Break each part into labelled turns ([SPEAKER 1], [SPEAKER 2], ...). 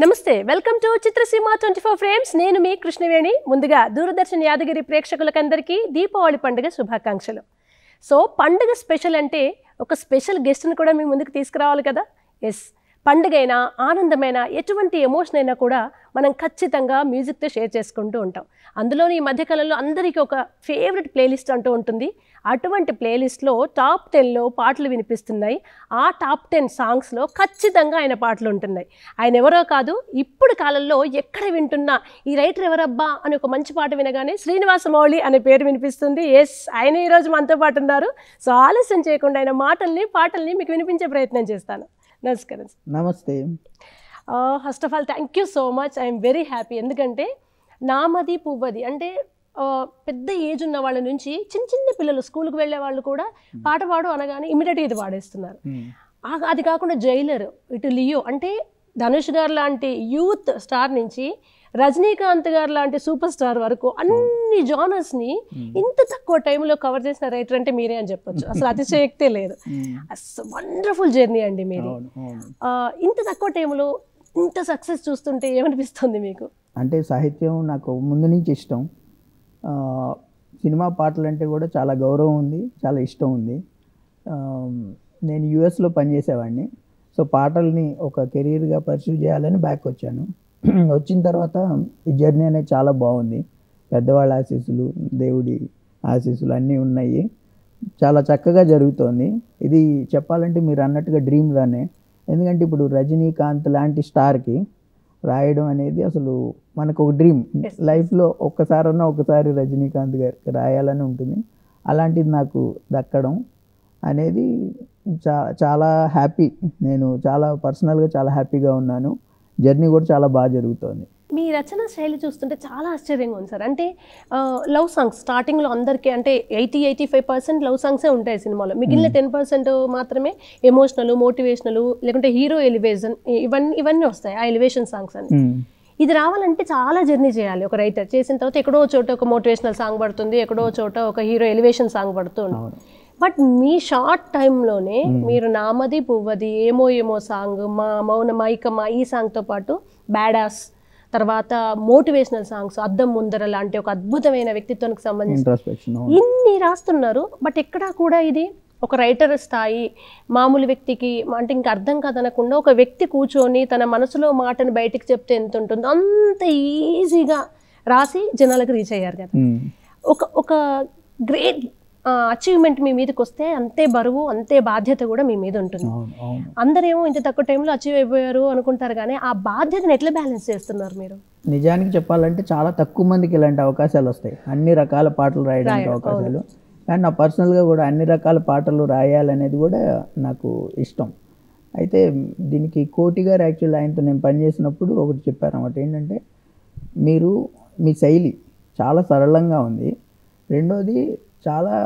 [SPEAKER 1] నమస్తే welcome to Chitraseema twenty four frames నేను మీ కృష్ణవేణి ముందుగా దూరదర్శన్ యాదగిరి ప్రేక్షకులకందరికీ దీపావళి పండుగ శుభాకాంక్షలు సో పండుగ స్పెషల్ అంటే ఒక స్పెషల్ గెస్ట్ని కూడా మీ ముందుకు తీసుకురావాలి కదా ఎస్ పండుగైనా ఆనందమైన ఎటువంటి ఎమోషన్ అయినా కూడా మనం ఖచ్చితంగా మ్యూజిక్తో షేర్ చేసుకుంటూ ఉంటాం అందులో ఈ మధ్యకాలంలో అందరికీ ఒక ఫేవరెట్ ప్లేలిస్ట్ అంటూ ఉంటుంది అటువంటి ప్లేలిస్ట్లో టాప్ టెన్లో పాటలు వినిపిస్తున్నాయి ఆ టాప్ టెన్ సాంగ్స్లో ఖచ్చితంగా ఆయన పాటలు ఉంటున్నాయి ఆయన ఎవరో కాదు ఇప్పుడు కాలంలో ఎక్కడ వింటున్నా ఈ రైటర్ ఎవరబ్బా అని ఒక మంచి పాట వినగానే శ్రీనివాస మౌళి అనే పేరు వినిపిస్తుంది ఎస్ ఆయన ఈరోజు మనతో పాటు ఉన్నారు సో ఆలస్యం చేయకుండా ఆయన మాటల్ని పాటల్ని మీకు వినిపించే ప్రయత్నం చేస్తాను నమస్కారం
[SPEAKER 2] నమస్తే
[SPEAKER 1] first of all thank you so much I'm very happy ఎందుకంటే నామది పువ్వది అంటే ఆ, పెద్ద ఏజ్ ఉన్న వాళ్ళ నుంచి చిన్న చిన్న పిల్లలు స్కూల్కి వెళ్ళే వాళ్ళు కూడా పాట పాడు అనగానే ఇమీడియట్గా ఇది పాడేస్తున్నారు ఆ- అది కాకుండా జైలర్ ఇటు లియో అంటే ధనుష్ గారు లాంటి యూత్ స్టార్ నుంచి రజనీకాంత్ గారు లాంటి సూపర్ స్టార్ వరకు అన్ని జానర్స్ని ఇంత తక్కువ టైంలో కవర్ చేసిన రైటర్ అంటే మీరే అని చెప్పొచ్చు అసలు అతిశయక్తే లేదు వండర్ఫుల్ జర్నీ అండి మీది
[SPEAKER 2] అవును అవును
[SPEAKER 1] ఆ, ఇంత తక్కువ టైంలో ఇంత సక్సెస్ చూస్తుంటే ఏమనిపిస్తుంది మీకు
[SPEAKER 2] అంటే సాహిత్యం నాకు ముందు నుంచి ఇష్టం ఆ, సినిమా పాటలు అంటే కూడా చాలా గౌరవం ఉంది చాలా ఇష్టం ఉంది ఆ, నేను యుఎస్లో పనిచేసేవాడిని సో పాటల్ని ఒక కెరీర్గా పర్సూ చేయాలని బ్యాక్ వచ్చాను వచ్చిన తర్వాత ఈ జర్నీ అనేది చాలా బాగుంది పెద్దవాళ్ళ ఆశీస్సులు దేవుడి ఆశీస్సులు అన్నీ ఉన్నాయి చాలా చక్కగా జరుగుతోంది ఇది చెప్పాలంటే మీరు అన్నట్టుగా డ్రీమ్ లానే ఎందుకంటే ఇప్పుడు రజనీకాంత్ లాంటి స్టార్కి రాయడం అనేది అసలు మనకు ఒక డ్రీమ్
[SPEAKER 1] Yes.
[SPEAKER 2] లైఫ్లో ఒక్కసారన్నా ఒకసారి రజనీకాంత్ గారికి రాయాలని ఉంటుంది అలాంటిది నాకు దక్కడం అనేది చా చాలా హ్యాపీ నేను చాలా పర్సనల్గా చాలా హ్యాపీగా ఉన్నాను జర్నీ కూడా చాలా బాగా జరుగుతోంది
[SPEAKER 1] మీ రచన శైలి చూస్తుంటే చాలా ఆశ్చర్యంగా ఉంది సార్ అంటే లవ్ సాంగ్స్ స్టార్టింగ్లో అందరికీ అంటే eighty eighty five percent love సాంగ్సే ఉంటాయి సినిమాలో మిగిలిన టెన్ పర్సెంట్ మాత్రమే ఎమోషనల్ మోటివేషనల్ లేకుంటే హీరో ఎలివేషన్ ఇవన్నీ ఇవన్నీ వస్తాయి ఆ ఎలివేషన్ సాంగ్స్ అని
[SPEAKER 2] మ్మ్.
[SPEAKER 1] ఇది రావాలంటే చాలా జర్నీ చేయాలి ఒక రైటర్ చేసిన తర్వాత ఎక్కడో చోట ఒక మోటివేషనల్ సాంగ్ పడుతుంది ఎక్కడో చోట ఒక హీరో ఎలివేషన్ సాంగ్ పడుతుంది
[SPEAKER 2] అవును
[SPEAKER 1] బట్ మీ షార్ట్ టైంలోనే మీరు నామది పువ్వది ఏమో ఏమో సాంగ్ మా మౌన మైకమ్మ ఈ సాంగ్తో పాటు బ్యాడాస్ తర్వాత మోటివేషనల్ సాంగ్స్ అద్దం ముందర లాంటి ఒక అద్భుతమైన వ్యక్తిత్వానికి సంబంధించి
[SPEAKER 2] ఇంట్రాస్పెక్షన్
[SPEAKER 1] ఇన్ని రాస్తున్నారు బట్ ఎక్కడా కూడా ఇది ఒక రైటర్ స్థాయి మామూలు వ్యక్తికి అంటే ఇంకా అర్థం కాదనకుండా ఒక వ్యక్తి కూర్చొని తన మనసులో మాటను బయటికి చెప్తే ఎంత ఉంటుందో అంత ఈజీగా రాసి జనాలకు రీచ్ అయ్యారు కదా ఒక ఒక గ్రేట్ అచీవ్మెంట్ మీ మీదకి వస్తే అంతే బరువు అంతే బాధ్యత కూడా మీ మీద ఉంటుంది
[SPEAKER 2] అవును అవును
[SPEAKER 1] అందరేమో ఇంత తక్కువ టైంలో అచీవ్ అయిపోయారు అనుకుంటారు కానీ ఆ బాధ్యతను ఎట్లా బ్యాలెన్స్ చేస్తున్నారు మీరు
[SPEAKER 2] నిజానికి చెప్పాలంటే చాలా తక్కువ మందికి ఇలాంటి అవకాశాలు వస్తాయి అన్ని రకాల పాటలు రాయడానికి అవకాశాలు కానీ నా పర్సనల్గా కూడా అన్ని రకాల పాటలు రాయాలనేది కూడా నాకు ఇష్టం అయితే దీనికి కోటి గారు యాక్చువల్ ఆయనతో నేను పనిచేసినప్పుడు ఒకటి చెప్పారు అన్నమాట ఏంటంటే మీరు మీ శైలి చాలా సరళంగా ఉంది రెండోది చాలా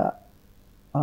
[SPEAKER 2] ఆ,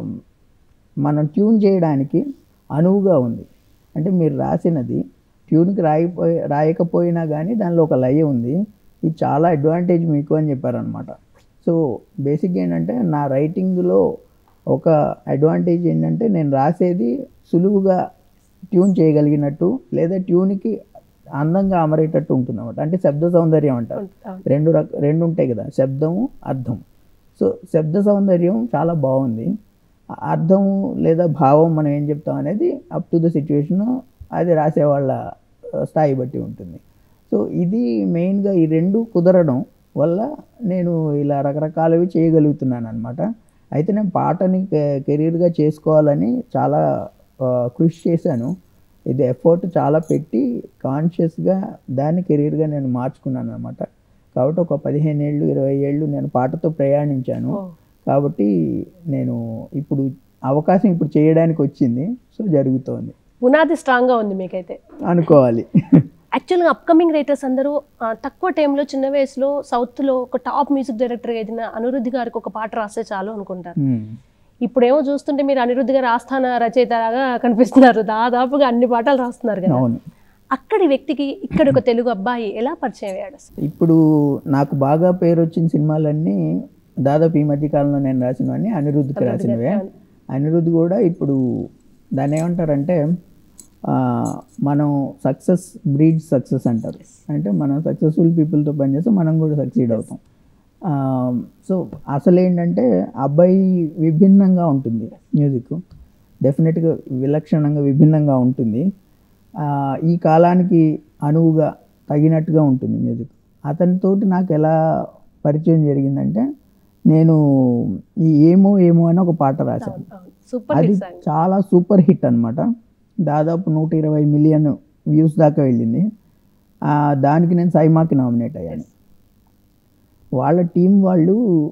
[SPEAKER 2] మనం ట్యూన్ చేయడానికి అనువుగా ఉంది అంటే మీరు రాసినది ట్యూన్కి రాయిపోయి రాయకపోయినా కానీ దానిలో ఒక లయ ఉంది ఇది చాలా అడ్వాంటేజ్ మీకు అని చెప్పారనమాట సో బేసిక్గా ఏంటంటే నా రైటింగ్లో ఒక అడ్వాంటేజ్ ఏంటంటే నేను రాసేది సులువుగా ట్యూన్ చేయగలిగినట్టు లేదా ట్యూన్కి అందంగా అమరేటట్టు ఉంటుంది అనమాట అంటే శబ్ద సౌందర్యం అంటారు
[SPEAKER 1] అవును.
[SPEAKER 2] రెండు రక రెండు ఉంటాయి కదా శబ్దము అర్థం సో శబ్ద సౌందర్యం చాలా బాగుంది ఆ అర్థము లేదా భావం మనం ఏం చెప్తాం అనేది అప్ టు ద సిచ్యువేషన్ అది రాసేవాళ్ళ ఆ, స్థాయి బట్టి ఉంటుంది సో ఇది మెయిన్గా ఈ రెండు కుదరడం వల్ల నేను ఇలా రకరకాలవి చేయగలుగుతున్నాను అనమాట అయితే నేను పాటని కె- కెరీర్గా చేసుకోవాలని చాలా ఆ, కృషి చేశాను ఇది ఎఫర్ట్ చాలా పెట్టి కాన్షియస్గా దాన్ని కెరీర్గా నేను మార్చుకున్నాను అనమాట కాబట్టి ఒక పదిహేను ఏళ్ళు ఇరవై ఏళ్ళు నేను పాటతో ప్రయాణించాను
[SPEAKER 1] ఓ.
[SPEAKER 2] కాబట్టి నేను ఇప్పుడు అవకాశం ఇప్పుడు చేయడానికి వచ్చింది సో జరుగుతోంది
[SPEAKER 1] పునాది స్ట్రాంగ్గా ఉంది మీకైతే
[SPEAKER 2] అనుకోవాలి
[SPEAKER 1] యాక్చువల్గా అప్కమింగ్ రైటర్స్ అందరూ ఆ, తక్కువ టైంలో చిన్న వయసులో సౌత్లో ఒక టాప్ మ్యూజిక్ డైరెక్టర్ ఏదైనా అనిరుద్ధి గారికి ఒక పాట రాస్తే చాలు అనుకుంటారు
[SPEAKER 2] మ్మ్.
[SPEAKER 1] ఇప్పుడేమో చూస్తుంటే మీరు అనిరుద్ధి గారు ఆస్థాన రచయితగా కనిపిస్తున్నారు దాదాపుగా అన్ని పాటలు రాస్తున్నారు కదా
[SPEAKER 2] అవును
[SPEAKER 1] అక్కడి వ్యక్తికి ఇక్కడ ఒక తెలుగు అబ్బాయి ఎలా పరిచయం అయ్యాడు అసలు
[SPEAKER 2] ఇప్పుడు నాకు బాగా పేరు వచ్చిన సినిమాలన్నీ దాదాపు ఈ మధ్య కాలంలో నేను రాసినవన్నీ అనిరుద్ధికి రాసినవే అనిరుద్ధ్ కూడా ఇప్పుడు దాన్ని ఏమంటారంటే ఆ, మనం సక్సెస్ బ్రీడ్ సక్సెస్ అంటారు అంటే మనం సక్సెస్ఫుల్ పీపుల్తో పనిచేస్తే మనం కూడా సక్సీడ్ అవుతాం సో అసలు ఏంటంటే అబ్బాయి విభిన్నంగా ఉంటుంది మ్యూజిక్ డెఫినెట్గా విలక్షణంగా విభిన్నంగా ఉంటుంది ఆ, ఈ కాలానికి అనువుగా తగినట్టుగా ఉంటుంది మ్యూజిక్ అతనితోటి నాకు ఎలా పరిచయం జరిగిందంటే నేను ఈ ఏమో ఏమో అని ఒక పాట రాశాను
[SPEAKER 1] అవును సూపర్
[SPEAKER 2] అది
[SPEAKER 1] హిట్ సాంగ్
[SPEAKER 2] చాలా సూపర్ హిట్ అన్నమాట దాదాపు నూట ఇరవై మిలియన్ వ్యూస్ దాకా వెళ్ళింది ఆ, దానికి నేను సైమాకి నామినేట్ అయ్యాను వాళ్ళ టీం వాళ్ళు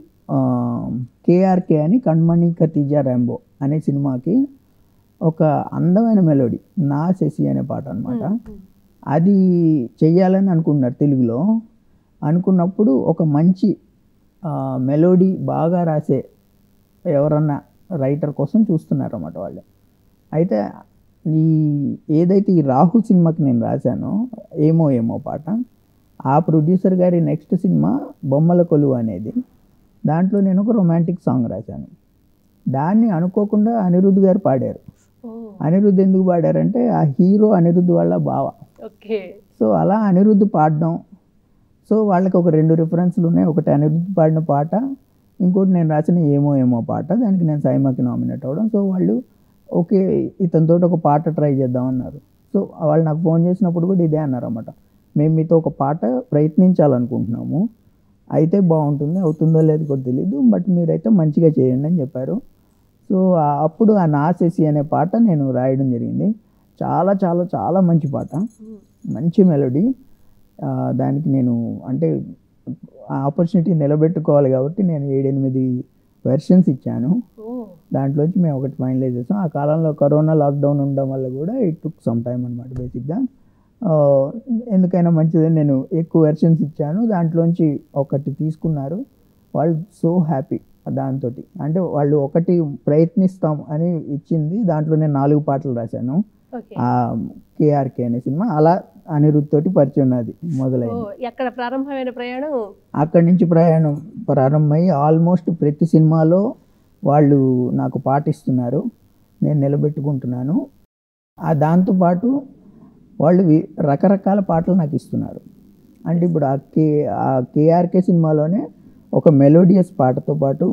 [SPEAKER 2] కేఆర్కే అని కణ్మణి కతీజా ర్యాంబో అనే సినిమాకి ఒక అందమైన మెలోడీ నా శశి అనే పాట అనమాట అది చెయ్యాలని అనుకున్నారు తెలుగులో అనుకున్నప్పుడు ఒక మంచి మెలోడీ బాగా రాసే ఎవరన్నా రైటర్ కోసం చూస్తున్నారు అన్నమాట వాళ్ళు అయితే ఈ ఏదైతే ఈ రాహు సినిమాకి నేను రాశానో ఏమో ఏమో పాట ఆ ప్రొడ్యూసర్ గారి నెక్స్ట్ సినిమా బొమ్మల కొలువు అనేది దాంట్లో నేను ఒక రొమాంటిక్ సాంగ్ రాశాను దాన్ని అనుకోకుండా అనిరుద్ధ్ గారు పాడారు
[SPEAKER 1] ఓ
[SPEAKER 2] అనిరుద్ధ్ ఎందుకు పాడారంటే ఆ హీరో అనిరుద్ధ్ వాళ్ళ బావ
[SPEAKER 1] ఓకే
[SPEAKER 2] సో అలా అనిరుద్ధ్ పాడడం సో వాళ్ళకి ఒక రెండు రిఫరెన్స్లు ఉన్నాయి ఒకటి అనిరుద్ధ్ పాడిన పాట ఇంకోటి నేను రాసిన ఏమో ఏమో పాట దానికి నేను సైమాకి నామినేట్ అవ్వడం సో వాళ్ళు ఓకే ఇతనితో ఒక పాట ట్రై చేద్దాం అన్నారు సో వాళ్ళు నాకు ఫోన్ చేసినప్పుడు కూడా ఇదే అన్నారు అన్నమాట మేము మీతో ఒక పాట ప్రయత్నించాలనుకుంటున్నాము అయితే బాగుంటుంది అవుతుందో లేదో కూడా తెలీదు బట్ మీరైతే మంచిగా చేయండి అని చెప్పారు సో ఆ- అప్పుడు ఆ నాసేసి అనే పాట నేను రాయడం జరిగింది చాలా చాలా చాలా మంచి పాట మంచి మెలోడీ దానికి నేను అంటే ఆ ఆపర్చునిటీ నిలబెట్టుకోవాలి కాబట్టి నేను ఏడెనిమిది వెర్షన్స్ ఇచ్చాను
[SPEAKER 1] ఓ
[SPEAKER 2] దాంట్లోంచి మేము ఒకటి ఫైనలైజ్ చేసాం ఆ కాలంలో కరోనా లాక్డౌన్ ఉండడం వల్ల కూడా ఇట్ టుక్ సమ్ టైం అనమాట బేసిక్గా ఎందుకైనా మంచిదని నేను ఎక్కువ వెర్షన్స్ ఇచ్చాను దాంట్లోంచి ఒకటి తీసుకున్నారు వాళ్ళు సో హ్యాపీ దాంతో అంటే వాళ్ళు ఒకటి ప్రయత్నిస్తాం అని ఇచ్చింది దాంట్లో నేను నాలుగు పాటలు రాశాను
[SPEAKER 1] ఓకే
[SPEAKER 2] ఆ కేఆర్కే అనే సినిమా అలా అనిరుద్ధ్ తోటి పరిచయం ఉన్నది
[SPEAKER 1] ఓ
[SPEAKER 2] మొదలైంది
[SPEAKER 1] ఎక్కడ ప్రారంభమైన ప్రయాణం
[SPEAKER 2] అక్కడి నుంచి ప్రయాణం ప్రారంభమై ఆల్మోస్ట్ ప్రతి సినిమాలో వాళ్ళు నాకు పాటిస్తున్నారు నేను నిలబెట్టుకుంటున్నాను ఆ దాంతోపాటు వాళ్ళు వి- రకరకాల పాటలు నాకు ఇస్తున్నారు అంటే ఇప్పుడు ఆ కే ఆ కేఆర్కే సినిమాలోనే ఒక మెలోడియస్ పాటతో పాటు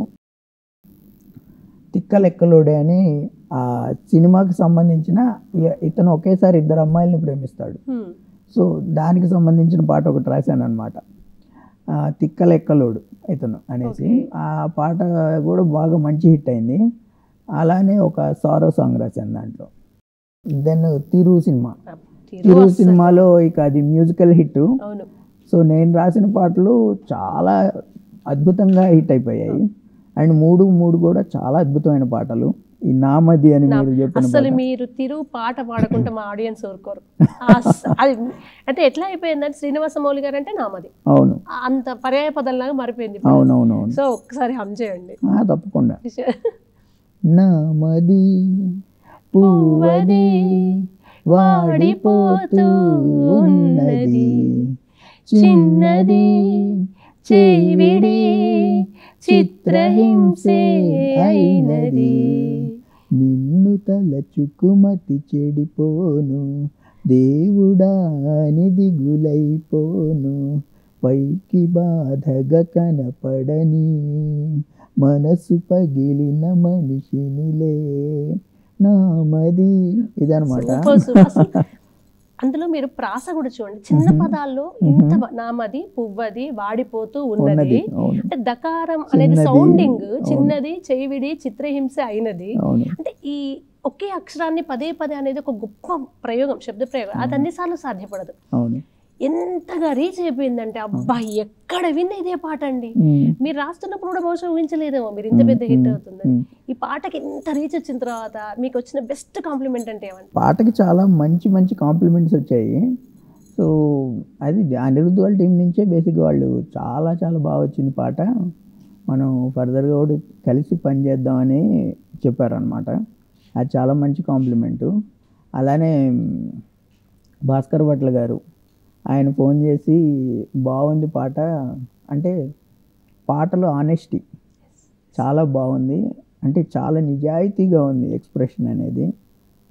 [SPEAKER 2] తిక్కలెక్కలోడే అని ఆ సినిమాకి సంబంధించిన ఇ- ఇతను ఒకేసారి ఇద్దరు అమ్మాయిల్ని ప్రేమిస్తాడు
[SPEAKER 1] హ్మ్.
[SPEAKER 2] సో దానికి సంబంధించిన పాట ఒకటి రాశాను అనమాట తిక్కలెక్కలోడు ఇతను అనేసి
[SPEAKER 1] Okay.
[SPEAKER 2] ఆ పాట కూడా బాగా మంచి హిట్ అయింది అలానే ఒక సారో సాంగ్ రాశాను దాంట్లో దెన్ తిరు సినిమా
[SPEAKER 1] తిరు
[SPEAKER 2] తిరు
[SPEAKER 1] అస్సలు.
[SPEAKER 2] సినిమాలో ఇక అది మ్యూజికల్ హిట్
[SPEAKER 1] అవును
[SPEAKER 2] సో నేను రాసిన పాటలు చాలా అద్భుతంగా హిట్ అయిపోయాయి అండ్ మూడు మూడు కూడా చాలా అద్భుతమైన పాటలు ఈ నామది అని
[SPEAKER 1] నా-
[SPEAKER 2] మీరు చెప్పిన
[SPEAKER 1] అసలు
[SPEAKER 2] పాట.
[SPEAKER 1] మీరు తిరు పాట పాడకుంటే మా ఆడియన్స్ ఊరుకోరు ఆ స- అది అంటే ఎట్లా అయిపోయిందంటే శ్రీనివాస మౌలి గారు అంటే నామది
[SPEAKER 2] అవును
[SPEAKER 1] అంత పర్యాయ పదంలాగా మారిపోయింది ఇప్పుడు.
[SPEAKER 2] అవునవునవును
[SPEAKER 1] సో ఒక్కసారి హమ్ చేయండి
[SPEAKER 2] ఆ, తప్పకుండా నామది పువ్వది వాడిపోతూ ఉన్నది చిన్నది చేవిడి చిత్రహింసే అయినది నిన్ను తలచుకుమతి చెడిపోను దేవుడా దిగులైపోను పైకి బాధగా కనపడని మనసు పగిలిన మనిషినిలే నామది ఇదనమాట
[SPEAKER 1] సూపర్ సూపర్ అసలు అందులో మీరు ప్రాస కూడా చూడండి చిన్న పదాల్లో ఇంత బ- నామది పువ్వది వాడిపోతూ ఉన్నది
[SPEAKER 2] ఉన్నది అవును
[SPEAKER 1] అంటే దకారం అనేది
[SPEAKER 2] చిన్నది,
[SPEAKER 1] సౌండింగ్
[SPEAKER 2] అవును.
[SPEAKER 1] చిన్నది చేవిడి చిత్రహింస అయినది
[SPEAKER 2] అవును
[SPEAKER 1] అంటే ఈ ఒకే అక్షరాన్ని పదే పదే అనేది ఒక గొప్ప ప్రయోగం శబ్ద ప్రయోగం అది అన్నిసార్లు సాధ్యపడదు
[SPEAKER 2] అవును
[SPEAKER 1] ఎంతగా రీచ్ అయిపోయిందంటే అబ్బా ఎక్కడ విన్న ఇదే పాట అండి
[SPEAKER 2] ఉమ్,
[SPEAKER 1] మీరు రాస్తున్నప్పుడు కూడా బహుశా ఊహించలేదేమో మీరు ఇంత పెద్ద హిట్ అవుతుందని
[SPEAKER 2] ఉమ్.
[SPEAKER 1] ఈ పాటకి ఎంత రీచ్ వచ్చిన తర్వాత మీకు వచ్చిన బెస్ట్ కాంప్లిమెంట్ అంటే ఏమంటే
[SPEAKER 2] పాటకి చాలా మంచి మంచి కాంప్లిమెంట్స్ వచ్చాయి సో అది అనిరుద్ధ్ వాళ్ళ టీం నుంచే బేసిక్గా వాళ్ళు చాలా చాలా బాగా వచ్చింది పాట మనం ఫర్దర్గా కూడా కలిసి పనిచేద్దామని చెప్పారనమాట అది చాలా మంచి కాంప్లిమెంటు అలానే భాస్కర్ భట్ల గారు ఆయన ఫోన్ చేసి బాగుంది పాట అంటే పాటలో ఆనెస్టీ చాలా బాగుంది అంటే చాలా నిజాయితీగా ఉంది ఎక్స్ప్రెషన్ అనేది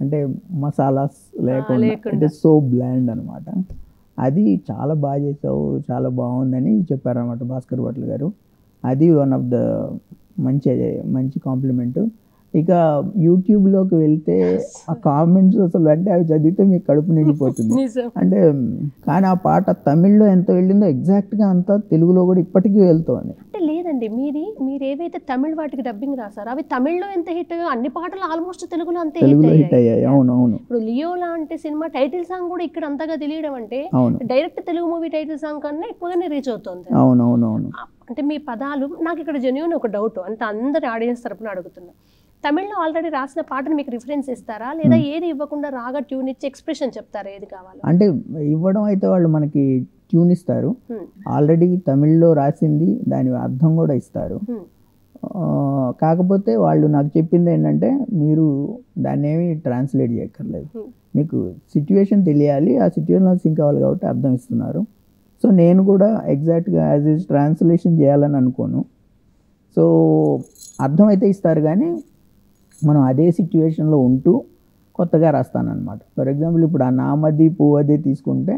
[SPEAKER 2] అంటే మసాలాస్ లేకుండా
[SPEAKER 1] లేకుండా.
[SPEAKER 2] అంటే సో బ్లాండ్ అనమాట అది చాలా బాగా చేసావు చాలా బాగుందని చెప్పారనమాట భాస్కర్ భట్ల గారు అది వన్ ఆఫ్ ద మంచి మంచి కాంప్లిమెంట్ ఇక యూట్యూబ్లోకి వెళ్తే ఆ కామెంట్స్ అసలు అంటే అవి చదివితే మీకు కడుపు నిండిపోతుంది
[SPEAKER 1] నిజం
[SPEAKER 2] అంటే కానీ ఆ పాట తమిళ్లో ఎంత వెళ్ళిందో ఎగ్జాక్ట్గా అంతా తెలుగులో కూడా ఇప్పటికీ వెళ్తోంది
[SPEAKER 1] అంటే లేదండి మీది మీరు ఏవైతే తమిళ్ వాటికి డబ్బింగ్ రాసారో అవి తమిళ్లో ఎంత హిట్ అన్ని పాటలు ఆల్మోస్ట్ తెలుగులో అంతే హిట్
[SPEAKER 2] తెలుగులో హిట్
[SPEAKER 1] అయ్యాయి
[SPEAKER 2] అయ్యాయి అవును అవును
[SPEAKER 1] ఇప్పుడు లియో లాంటి సినిమా టైటిల్ సాంగ్ కూడా ఇక్కడ అంతగా తెలియడం అంటే
[SPEAKER 2] అవును
[SPEAKER 1] direct Telugu movie title song కన్నా ఎక్కువగానే రీచ్ అవుతుంది
[SPEAKER 2] అవును అవును అవును
[SPEAKER 1] అంటే మీ పదాలు నాకు ఇక్కడ జెన్యున్ ఒక డౌట్ అంటే అందరి ఆడియన్స్ తరపున అడుగుతున్నా తమిళ్లో ఆల్రెడీ రాసిన పాటను మీకు రిఫరెన్స్ ఇస్తారా లేదా ఏది ఇవ్వకుండా రాగా ట్యూన్ ఇచ్చి ఎక్స్ప్రెషన్ చెప్తారా ఏది కావాలో
[SPEAKER 2] అంటే ఇవ్వడం అయితే వాళ్ళు మనకి ట్యూన్ ఇస్తారు
[SPEAKER 1] హ్మ్,
[SPEAKER 2] ఆల్రెడీ తమిళ్లో రాసింది దాని అర్థం కూడా ఇస్తారు
[SPEAKER 1] హ్మ్,
[SPEAKER 2] ఆ, కాకపోతే వాళ్ళు నాకు చెప్పింది ఏంటంటే మీరు దాన్ని ఏమి ట్రాన్స్లేట్ చేయక్కర్లేదు
[SPEAKER 1] హ్మ్.
[SPEAKER 2] మీకు సిచ్యువేషన్ తెలియాలి ఆ సిచ్యువేషన్లో సింక్ అవ్వాలి కాబట్టి అర్థం ఇస్తున్నారు సో నేను కూడా ఎగ్జాక్ట్గా యాజ్ ఇస్ ట్రాన్స్లేషన్ చేయాలని అనుకోను సో అర్థం అయితే ఇస్తారు కానీ మనం అదే సిచ్యువేషన్లో ఉంటూ కొత్తగా రాస్తానన్నమాట ఫర్ ఎగ్జాంపుల్ ఇప్పుడు ఆ నామది పువ్వది తీసుకుంటే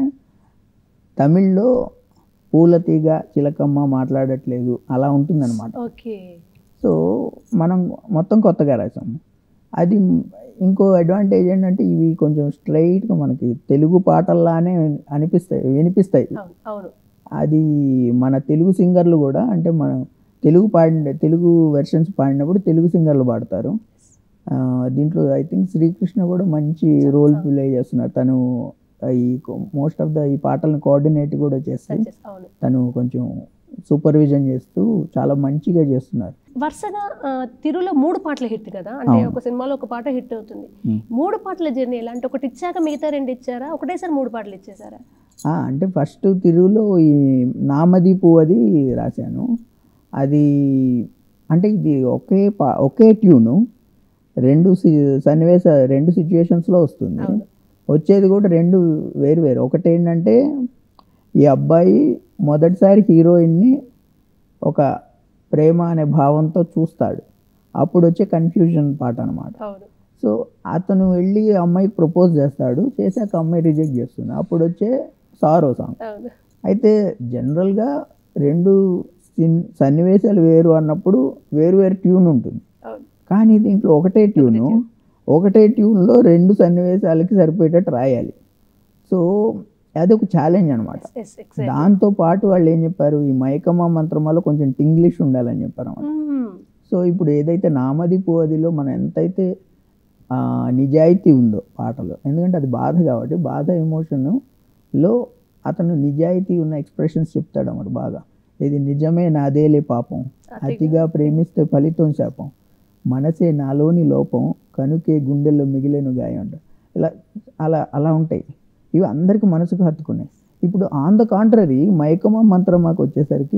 [SPEAKER 2] తమిళ్లో పూల తీగ చిలకమ్మ మాట్లాడట్లేదు అలా ఉంటుందన్నమాట
[SPEAKER 1] ఓకే
[SPEAKER 2] సో మనం మొత్తం కొత్తగా రాసాము అది ఇంకో అడ్వాంటేజ్ ఏంటంటే ఇవి కొంచెం స్ట్రైట్గా మనకి తెలుగు పాటల్లానే అనిపిస్తాయి వినిపిస్తాయి
[SPEAKER 1] అవును అవును
[SPEAKER 2] అది మన తెలుగు సింగర్లు కూడా అంటే మనం తెలుగు పాడిన తెలుగు వెర్షన్స్ పాడినప్పుడు తెలుగు సింగర్లు పాడతారు ఆ, దీంట్లో ఐ థింక్ శ్రీకృష్ణ కూడా మంచి రోల్ ప్లే చేస్తున్నారు తను ఈ మోస్ట్ ఆఫ్ ద ఈ పాటలను కోఆర్డినేట్ కూడా చేస్తే
[SPEAKER 1] Suggest- అవును
[SPEAKER 2] తను కొంచెం సూపర్విజన్ చేస్తూ చాలా మంచిగా చేస్తున్నారు
[SPEAKER 1] వరుసగా ఆ, తిరులో మూడు పాటలు హిట్ కదా అంటే
[SPEAKER 2] అవును.
[SPEAKER 1] ఒక సినిమాలో ఒక పాట హిట్ అవుతుంది
[SPEAKER 2] Hmm.
[SPEAKER 1] మూడు పాటల జర్నీ ఎలా అంటే ఒకటి ఇచ్చాక మిగతా రెండు ఇచ్చారా ఒకటేసారి మూడు పాటలు ఇచ్చేసారా
[SPEAKER 2] ఆ, అంటే ఫస్ట్ తెలుగులో ఈ నామది పువ్వది రాశాను అది అంటే ఇది ఒకే పా ఒకే ట్యూను రెండు సి- సన్నివేశ రెండు సిచ్యువేషన్స్లో వస్తుంది
[SPEAKER 1] అవును.
[SPEAKER 2] వచ్చేది కూడా రెండు వేరు వేరు ఒకటి ఏంటంటే ఈ అబ్బాయి మొదటిసారి హీరోయిన్ని ఒక ప్రేమ అనే భావంతో చూస్తాడు అప్పుడు వచ్చే కన్ఫ్యూజన్ పాట అనమాట
[SPEAKER 1] అవును
[SPEAKER 2] సో అతను వెళ్ళి అమ్మాయికి ప్రపోజ్ చేస్తాడు చేశాక అమ్మాయి రిజెక్ట్ చేస్తుంది అప్పుడు వచ్చే సారో సాంగ్
[SPEAKER 1] అవును
[SPEAKER 2] అయితే జనరల్గా రెండు సిన్ సన్నివేశాలు వేరు అన్నప్పుడు వేరు వేరు ట్యూన్ ఉంటుంది
[SPEAKER 1] అవును
[SPEAKER 2] కానీ దీంట్లో ఒకటే ట్యూను ఒకటే ట్యూన్లో రెండు సన్నివేశాలకి సరిపోయేటట్టు రాయాలి సో అది ఒక ఛాలెంజ్ అనమాట
[SPEAKER 1] ఎస్ ఎక్సైట్
[SPEAKER 2] దాంతో పాటు వాళ్ళు ఏం చెప్పారు ఈ మైకమ్మ మంత్రమాలో కొంచెం టింగ్లిష్ ఉండాలని చెప్పారు అన్నమాట సో ఇప్పుడు ఏదైతే నామది పోదిలో మనం ఎంతైతే ఆ, నిజాయితీ ఉందో పాటలో ఎందుకంటే అది బాధ కాబట్టి బాధ ఎమోషన్లో అతను నిజాయితీ ఉన్న ఎక్స్ప్రెషన్స్ చెప్తాడు అన్నమాట బాగా ఇది నిజమే నాదేలే పాపం అతిగా ప్రేమిస్తే ఫలితం శాపం మనసే నాలోని లోపం కనుకే గుండెల్లో మిగిలేను గాయం అంట ఇలా అలా అలా ఉంటాయి ఇవి అందరికీ మనసుకు హత్తుకున్నాయి ఇప్పుడు ఆన్ ద కాంట్రరీ మైకమ మంత్రం మాకు వచ్చేసరికి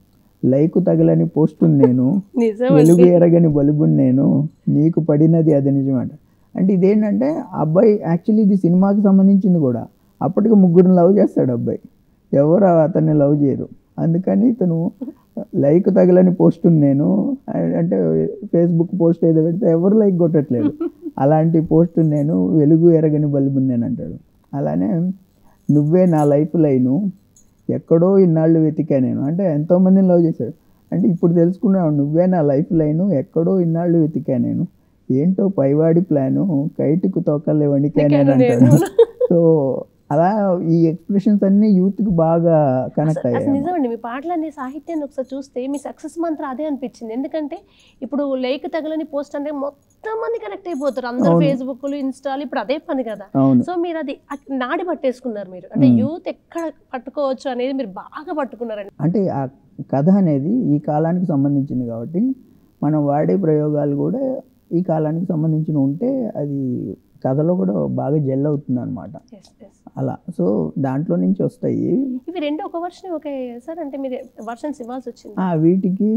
[SPEAKER 2] లైకు తగలని పోస్టుని నేను
[SPEAKER 1] నిజం
[SPEAKER 2] వెలుగు ఎరగని బలుబుని నేను నీకు పడినది అది నిజమాట అంటే ఇదేంటంటే ఆ అబ్బాయి యాక్చువల్లీ ఇది సినిమాకి సంబంధించింది కూడా అప్పటికి ముగ్గురిని లవ్ చేస్తాడు అబ్బాయి ఎవరు అతన్ని లవ్ చేయరు అందుకని ఇతను లైక్ తగలని పోస్ట్ నేను అంటే ఫేస్బుక్ పోస్ట్ ఏదో పెడితే ఎవరు లైక్ కొట్టట్లేదు అలాంటి పోస్ట్ నేను వెలుగు ఎరగని బల్బు నేను అంటాడు అలానే నువ్వే నా లైఫ్ లైను ఎక్కడో ఇన్నాళ్ళు వెతికా నేను అంటే ఎంతోమందిని లవ్ చేశాడు అంటే ఇప్పుడు తెలుసుకున్నావు నువ్వే నా లైఫ్ లైను ఎక్కడో ఇన్నాళ్ళు వెతికా నేను ఏంటో పైవాడి ప్లాను కైటుకు తోకలే వణికా నేను అంటాడు సో అలా ఈ ఎక్స్ప్రెషన్స్ అన్ని యూత్కి బాగా కనెక్ట్
[SPEAKER 1] అసలు
[SPEAKER 2] అయ్యాయి
[SPEAKER 1] నిజమండి మీ పాటలన్నీ సాహిత్యాన్ని ఒకసారి చూస్తే మీ సక్సెస్ మంత్రం అదే అనిపించింది ఎందుకంటే ఇప్పుడు లేక్ తగలని పోస్ట్ అంటే మొత్తం మంది కనెక్ట్ అయిపోతారు అందరూ
[SPEAKER 2] అవును.
[SPEAKER 1] ఫేస్బుక్లు ఇన్స్టాలు ఇప్పుడు అదే పని కదా
[SPEAKER 2] అవును
[SPEAKER 1] సో మీరు అది అక్- నాడి పట్టేసుకున్నారు మీరు అంటే యూత్ ఎక్కడ పట్టుకోవచ్చు అనేది మీరు బాగా పట్టుకున్నారండి
[SPEAKER 2] అంటే ఆ కథ అనేది ఈ కాలానికి సంబంధించింది కాబట్టి మనం వాడే ప్రయోగాలు కూడా ఈ కాలానికి సంబంధించిన ఉంటే అది కథలో కూడా బాగా జెల్ అవుతుంది అనమాట
[SPEAKER 1] Yes, yes.
[SPEAKER 2] అలా సో దాంట్లో నుంచి వస్తాయి
[SPEAKER 1] ఇవి రెండు ఒక వర్షన్ ఓకే సార్ అంటే మీరు వర్షన్స్ ఇవ్వాల్సి వచ్చింది
[SPEAKER 2] ఆ వీటికి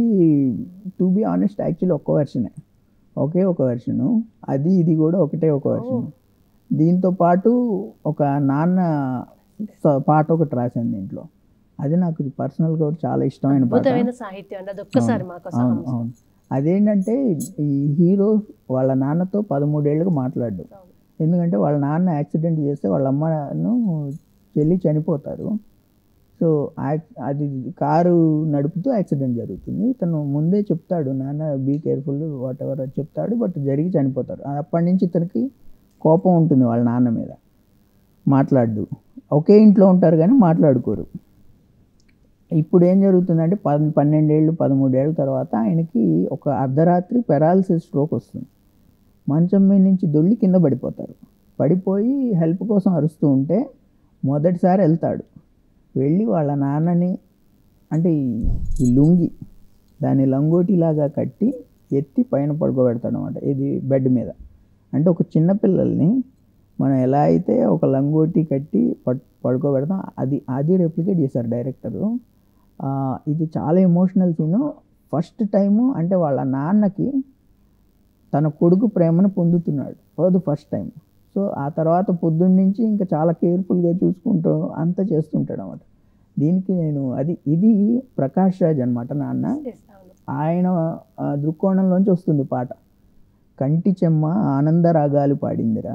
[SPEAKER 2] టు బి ఆనెస్ట్ యాక్చువల్లీ ఒక్క వెర్షనే ఒకే ఒక వెర్షను అది ఇది కూడా ఒకటే ఒక వెర్షన్ దీంతో పాటు ఒక నాన్న స- పాట ఒకటి రాశాను దీంట్లో అది నాకు పర్సనల్గా కూడా చాలా ఇష్టమైన పాట
[SPEAKER 1] అద్భుతమైన సాహిత్యం అండి అది ఒక్కసారి మాకోసం
[SPEAKER 2] అవును అవును అదేంటంటే ఈ హీరో వాళ్ళ నాన్నతో పదమూడేళ్ళకి మాట్లాడు
[SPEAKER 1] అవును.
[SPEAKER 2] ఎందుకంటే వాళ్ళ నాన్న యాక్సిడెంట్ చేస్తే వాళ్ళ అమ్మను చెల్లి చనిపోతారు సో యాక్- అది కారు నడుపుతూ యాక్సిడెంట్ జరుగుతుంది ఇతను ముందే చెప్తాడు నాన్న బీ కేర్ఫుల్ వాట్ ఎవర్ అది చెప్తాడు బట్ జరిగి చనిపోతారు అప్పటి నుంచి ఇతనికి కోపం ఉంటుంది వాళ్ళ నాన్న మీద మాట్లాడు ఒకే ఇంట్లో ఉంటారు కానీ మాట్లాడుకోరు ఇప్పుడు ఏం జరుగుతుందంటే పద్ పన్నెండేళ్ళు పదమూడేళ్ళ తర్వాత ఆయనకి ఒక అర్ధరాత్రి పెరాలసిస్ స్ట్రోక్ వస్తుంది మంచం మీద నుంచి దొల్లి కింద పడిపోతారు పడిపోయి హెల్ప్ కోసం అరుస్తూ ఉంటే మొదటిసారి వెళ్తాడు వెళ్ళి వాళ్ళ నాన్నని అంటే ఈ- ఈ లుంగి దాన్ని లంగోటిలాగా కట్టి ఎత్తి పైన పడుకోబెడతాడు అనమాట ఇది బెడ్ మీద అంటే ఒక చిన్న పిల్లల్ని మనం ఎలా అయితే ఒక లంగోటి కట్టి పడ్ పడుకోబెడతాం అది అది రెప్లికేట్ చేశారు డైరెక్టరు ఆ, ఇది చాలా ఎమోషనల్ సీను ఫస్ట్ టైము అంటే వాళ్ళ నాన్నకి తన కొడుకు ప్రేమను పొందుతున్నాడు for the first time so ఆ తర్వాత పొద్దున్న నుంచి ఇంకా చాలా కేర్ఫుల్గా చూసుకుంటూ అంతా చేస్తుంటాడు అనమాట దీనికి నేను అది ఇది ప్రకాష్ రాజ్ అనమాట నాన్న
[SPEAKER 1] Yes, అవును.
[SPEAKER 2] ఆయన ఆ, దృక్కోణంలోంచి వస్తుంది పాట కంటి చెమ్మ ఆనంద రాగాలు పాడిందిరా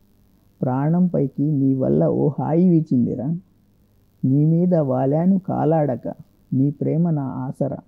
[SPEAKER 2] ప్రాణం పైకి నీ వల్ల ఓ హాయి వీచిందిరా నీ మీద వాలాను కాలాడక నీ ప్రేమ నా ఆసరా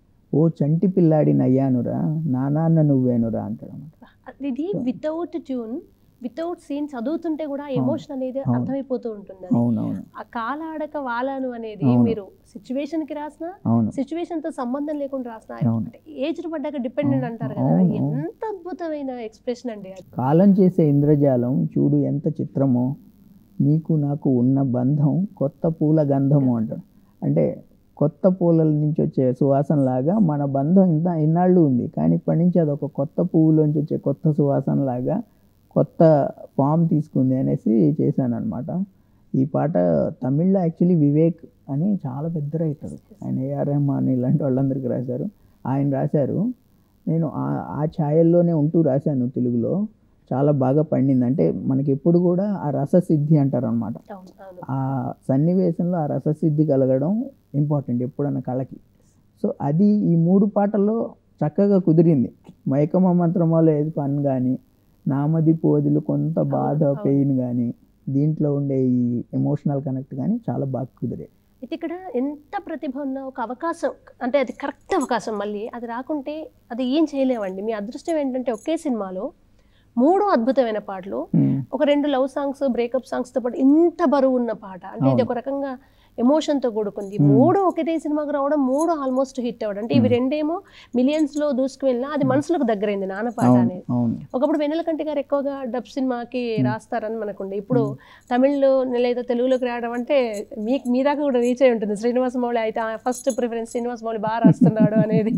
[SPEAKER 2] ఓ చంటి పిల్లాడి నయ్యానురా నా నాన్న నువ్వేనురా అంటాడు అన్నమాట
[SPEAKER 1] ఇది వితౌట్ ట్యూన్ వితౌట్ సీన్ చదువుతుంటే కూడా ఎమోషన్ అనేది
[SPEAKER 2] అవును.
[SPEAKER 1] అర్థమైపోతూ ఉంటుంది అది.
[SPEAKER 2] అవునవును
[SPEAKER 1] ఆ కాలాడక వాలాను అనేది
[SPEAKER 2] అవును.
[SPEAKER 1] మీరు సిచ్యువేషన్ కి రాసిన
[SPEAKER 2] అవును
[SPEAKER 1] సిచ్యువేషన్ తో సంబంధం లేకుండా రాసిన
[SPEAKER 2] అవును.
[SPEAKER 1] అంటే ఏజ్ పడ్డాక డిపెండెంట్ అంటారు కదా
[SPEAKER 2] అవును, అవును.
[SPEAKER 1] ఎంత అద్భుతమైన ఎక్స్ప్రెషన్ అండి అది
[SPEAKER 2] కాలం చేసే ఇంద్రజాలం చూడు ఎంత చిత్రమో నీకు నాకు ఉన్న బంధం కొత్త పూల గంధము అంటాడు అంటే కొత్త పూల నుంచి వచ్చే సువాసన లాగా మన బంధం ఇంత ఇన్నాళ్ళు ఉంది కానీ ఇప్పటి నుంచి అది ఒక కొత్త పువ్వులోంచి వచ్చే కొత్త సువాసన లాగా కొత్త ఫామ్ తీసుకుంది అనేసి చేశాను అనమాట ఈ పాట తమిళ్లో యాక్చువల్లీ వివేక్ అని చాలా పెద్ద రైటర్ ఆయన ఏఆర్ రెహమాన్ ఇలాంటి వాళ్ళందరికీ రాశారు ఆయన రాశారు నేను ఆ- ఆ ఛాయల్లోనే ఉంటూ రాశాను తెలుగులో చాలా బాగా పండింది అంటే మనకి ఎప్పుడు కూడా ఆ రససిద్ధి అంటారు అనమాట
[SPEAKER 1] అవును అవును
[SPEAKER 2] ఆ సన్నివేశంలో ఆ రససిద్ధి కలగడం ఇంపార్టెంట్ ఎప్పుడన్నా కళకి సో అది ఈ మూడు పాటల్లో చక్కగా కుదిరింది మైకమ మంత్రమాలో ఏది పన్ కానీ నామది పోదిలు కొంత బాధ
[SPEAKER 1] అవును.
[SPEAKER 2] పెయిన్ కానీ దీంట్లో ఉండే ఈ ఎమోషనల్ కనెక్ట్ కానీ చాలా బాగా కుదిరే
[SPEAKER 1] అయితే ఇక్కడ ఎంత ప్రతిభ ఉన్న ఒక అవకాశం అంటే అది కరెక్ట్ అవకాశం మళ్ళీ అది రాకుంటే అది ఏం చేయలేమండి మీ అదృష్టం ఏంటంటే ఒకే సినిమాలో మూడు అద్భుతమైన పాటలు ఒక రెండు లవ్ సాంగ్స్ బ్రేకప్ సాంగ్స్ తో పాటు ఇంత బరువు ఉన్న పాట అంటే ఇది
[SPEAKER 2] అవును.
[SPEAKER 1] ఒక రకంగా ఎమోషన్ తో కూడుకుంది మూడు ఒకటే సినిమాకి రావడం మూడు ఆల్మోస్ట్ హిట్ అవ్వడం అంటే ఇవి రెండేమో మిలియన్స్ లో దూసుకు వెళ్ళినా అది మనసులకు దగ్గరైంది నాన్న పాట
[SPEAKER 2] అవును
[SPEAKER 1] అనేది
[SPEAKER 2] అవును
[SPEAKER 1] ఒకప్పుడు వెన్నెలకంటి గారు ఎక్కువగా డబ్ సినిమాకి రాస్తారని మనకుండే ఇప్పుడు తమిళ్లో లేదా తెలుగులోకి రావడం అంటే మీకు మీ దాకా కూడా రీచ్ అయి ఉంటుంది శ్రీనివాస మౌళి అయితే ఫస్ట్ ప్రిఫరెన్స్ శ్రీనివాస మౌళి బాగా రాస్తున్నాడు అనేది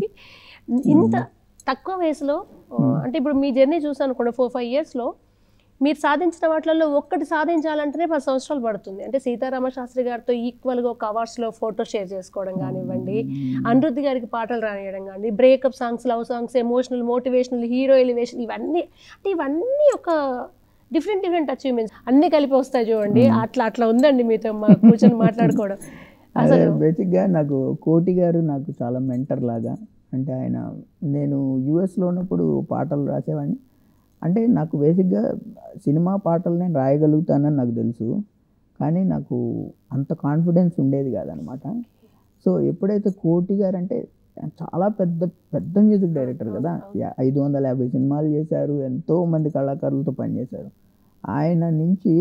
[SPEAKER 1] ఇంత తక్కువ వయసులో ఆ, అంటే ఇప్పుడు మీ జర్నీ చూసాను అనుకోండి ఫోర్ ఫైవ్ ఇయర్స్లో మీరు సాధించిన వాటిల్లో ఒక్కటి సాధించాలంటేనే పది సంవత్సరాలు పడుతుంది అంటే సీతారామ శాస్త్రి గారితో ఈక్వల్గా ఒక అవార్డ్స్లో ఫోటో షేర్ చేసుకోవడం కానివ్వండి అనిరుద్ధి గారికి పాటలు రానియడం కానీ breakup songs love songs emotional motivational hero elevation ఇవన్నీ అంటే ఇవన్నీ ఒక డిఫరెంట్ డిఫరెంట్ అచీవ్మెంట్స్ అన్నీ కలిపి వస్తాయి చూడండి అట్లా అట్లా ఉందండి మీతో మా కూర్చొని మాట్లాడుకోవడం
[SPEAKER 2] అదే
[SPEAKER 1] అసలు
[SPEAKER 2] బేసిక్గా నాకు కోటి గారు నాకు చాలా మెంటర్ లాగా అంటే ఆయన నేను యూఎస్లో ఉన్నప్పుడు పాటలు రాసేవాడిని అంటే నాకు బేసిక్గా సినిమా పాటలు నేను రాయగలుగుతానని నాకు తెలుసు కానీ నాకు అంత కాన్ఫిడెన్స్ ఉండేది కాదనమాట సో ఎప్పుడైతే కోటి గారు అంటే చాలా పెద్ద పెద్ద మ్యూజిక్ డైరెక్టర్ కదా యా- ఐదు వందల యాభై సినిమాలు చేశారు ఎంతో మంది కళాకారులతో పనిచేశారు ఆయన నుంచి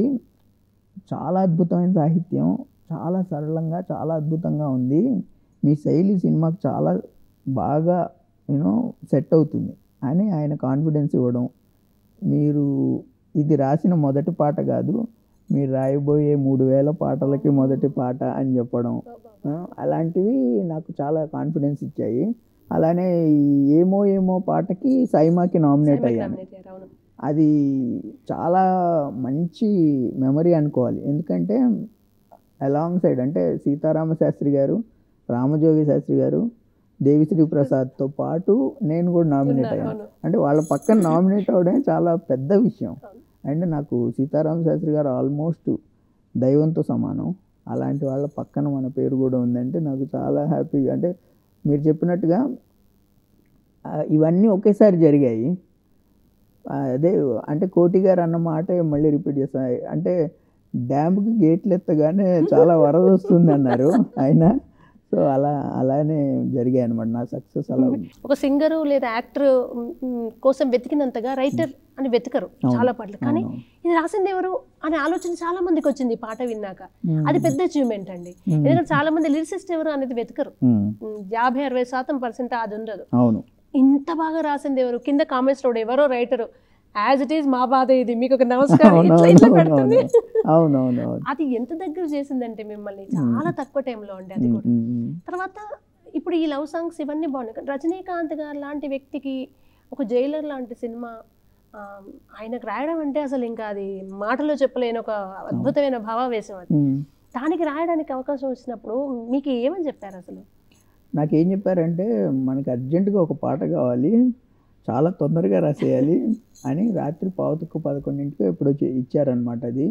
[SPEAKER 2] చాలా అద్భుతమైన సాహిత్యం చాలా సరళంగా చాలా అద్భుతంగా ఉంది మీ శైలి సినిమాకి చాలా బాగా యూనో సెట్ అవుతుంది అని ఆయన కాన్ఫిడెన్స్ ఇవ్వడం మీరు ఇది రాసిన మొదటి పాట కాదు మీరు రాయబోయే మూడు వేల పాటలకి మొదటి పాట అని చెప్పడం ఆ, అలాంటివి నాకు చాలా కాన్ఫిడెన్స్ ఇచ్చాయి అలానే ఈ ఏమో ఏమో పాటకి సైమాకి నామినేట్ అయ్యాను
[SPEAKER 1] అవును
[SPEAKER 2] అది చాలా మంచి మెమరీ అనుకోవాలి ఎందుకంటే అలాంగ్ సైడ్ అంటే సీతారామ శాస్త్రి గారు రామజోగి శాస్త్రి గారు దేవిశ్రీ ప్రసాద్తో పాటు నేను కూడా నామినేట్ అయ్యాను
[SPEAKER 1] అవును.
[SPEAKER 2] అంటే వాళ్ళ పక్కన నామినేట్ అవ్వడమే చాలా పెద్ద విషయం
[SPEAKER 1] అవును.
[SPEAKER 2] అండ్ నాకు సీతారామ శాస్త్రి గారు ఆల్మోస్ట్ దైవంతో సమానం అలాంటి వాళ్ళ పక్కన మన పేరు కూడా ఉందంటే నాకు చాలా హ్యాపీగా అంటే మీరు చెప్పినట్టుగా ఆ, ఇవన్నీ ఒకేసారి జరిగాయి ఆ, అదే అంటే కోటి గారు అన్న మాట మళ్ళీ రిపీట్ చేస్తా అంటే డ్యామ్కి గేట్లు ఎత్తగానే చాలా వరద వస్తుంది అన్నారు ఆయన సో అలా అలానే జరిగాయి అనమాట నా సక్సెస్ అలా ఉంది.
[SPEAKER 1] ఒక సింగరు లేదా యాక్టర్ కోసం వెతికినంతగా రైటర్ అని వెతకరు చాలా పాటలు కానీ
[SPEAKER 2] అవును.
[SPEAKER 1] ఇది రాసింది ఎవరు అనే ఆలోచన చాలా మందికి వచ్చింది ఈ పాట విన్నాక
[SPEAKER 2] మ్మ్.
[SPEAKER 1] అది పెద్ద అచీవ్మెంట్ అండి ఎందుకంటే చాలా మంది లిరిసిస్ట్ ఎవరు అనేది వెతకరు
[SPEAKER 2] మ్మ్.
[SPEAKER 1] మ్, యాభై అరవై శాతం పర్సెంట్ అది ఉండదు
[SPEAKER 2] అవును
[SPEAKER 1] ఇంత బాగా రాసింది ఎవరు కింద కామెంట్స్ లో ఎవరో రైటరు యాజ్ ఇట్ ఈస్ మా బాధ ఇది మీకు ఒక నమస్కారం ఇట్లా ఇట్లా పెడుతుంది
[SPEAKER 2] అవునవును అవును
[SPEAKER 1] అది ఎంత దగ్గర చేసిందంటే మిమ్మల్ని చాలా తక్కువ టైంలో అండి అది కూడా తర్వాత ఇప్పుడు ఈ లవ్ సాంగ్స్ ఇవన్నీ బాగున్నాయి కానీ రజనీకాంత్ గారు లాంటి వ్యక్తికి ఒక జైలర్ లాంటి సినిమా ఆ, ఆయనకు రాయడం అంటే అసలు ఇంకా అది మాటలో చెప్పలేని ఒక అద్భుతమైన భావావేశం అది దానికి రాయడానికి అవకాశం వచ్చినప్పుడు మీకు ఏమని చెప్పారు అసలు
[SPEAKER 2] నాకేం చెప్పారంటే మనకి అర్జెంటుగా ఒక పాట కావాలి చాలా తొందరగా రాసేయాలి అని రాత్రి పావుతుక్కు పదకొండింటికి ఎప్పుడు వచ్చి ఇచ్చారనమాట అది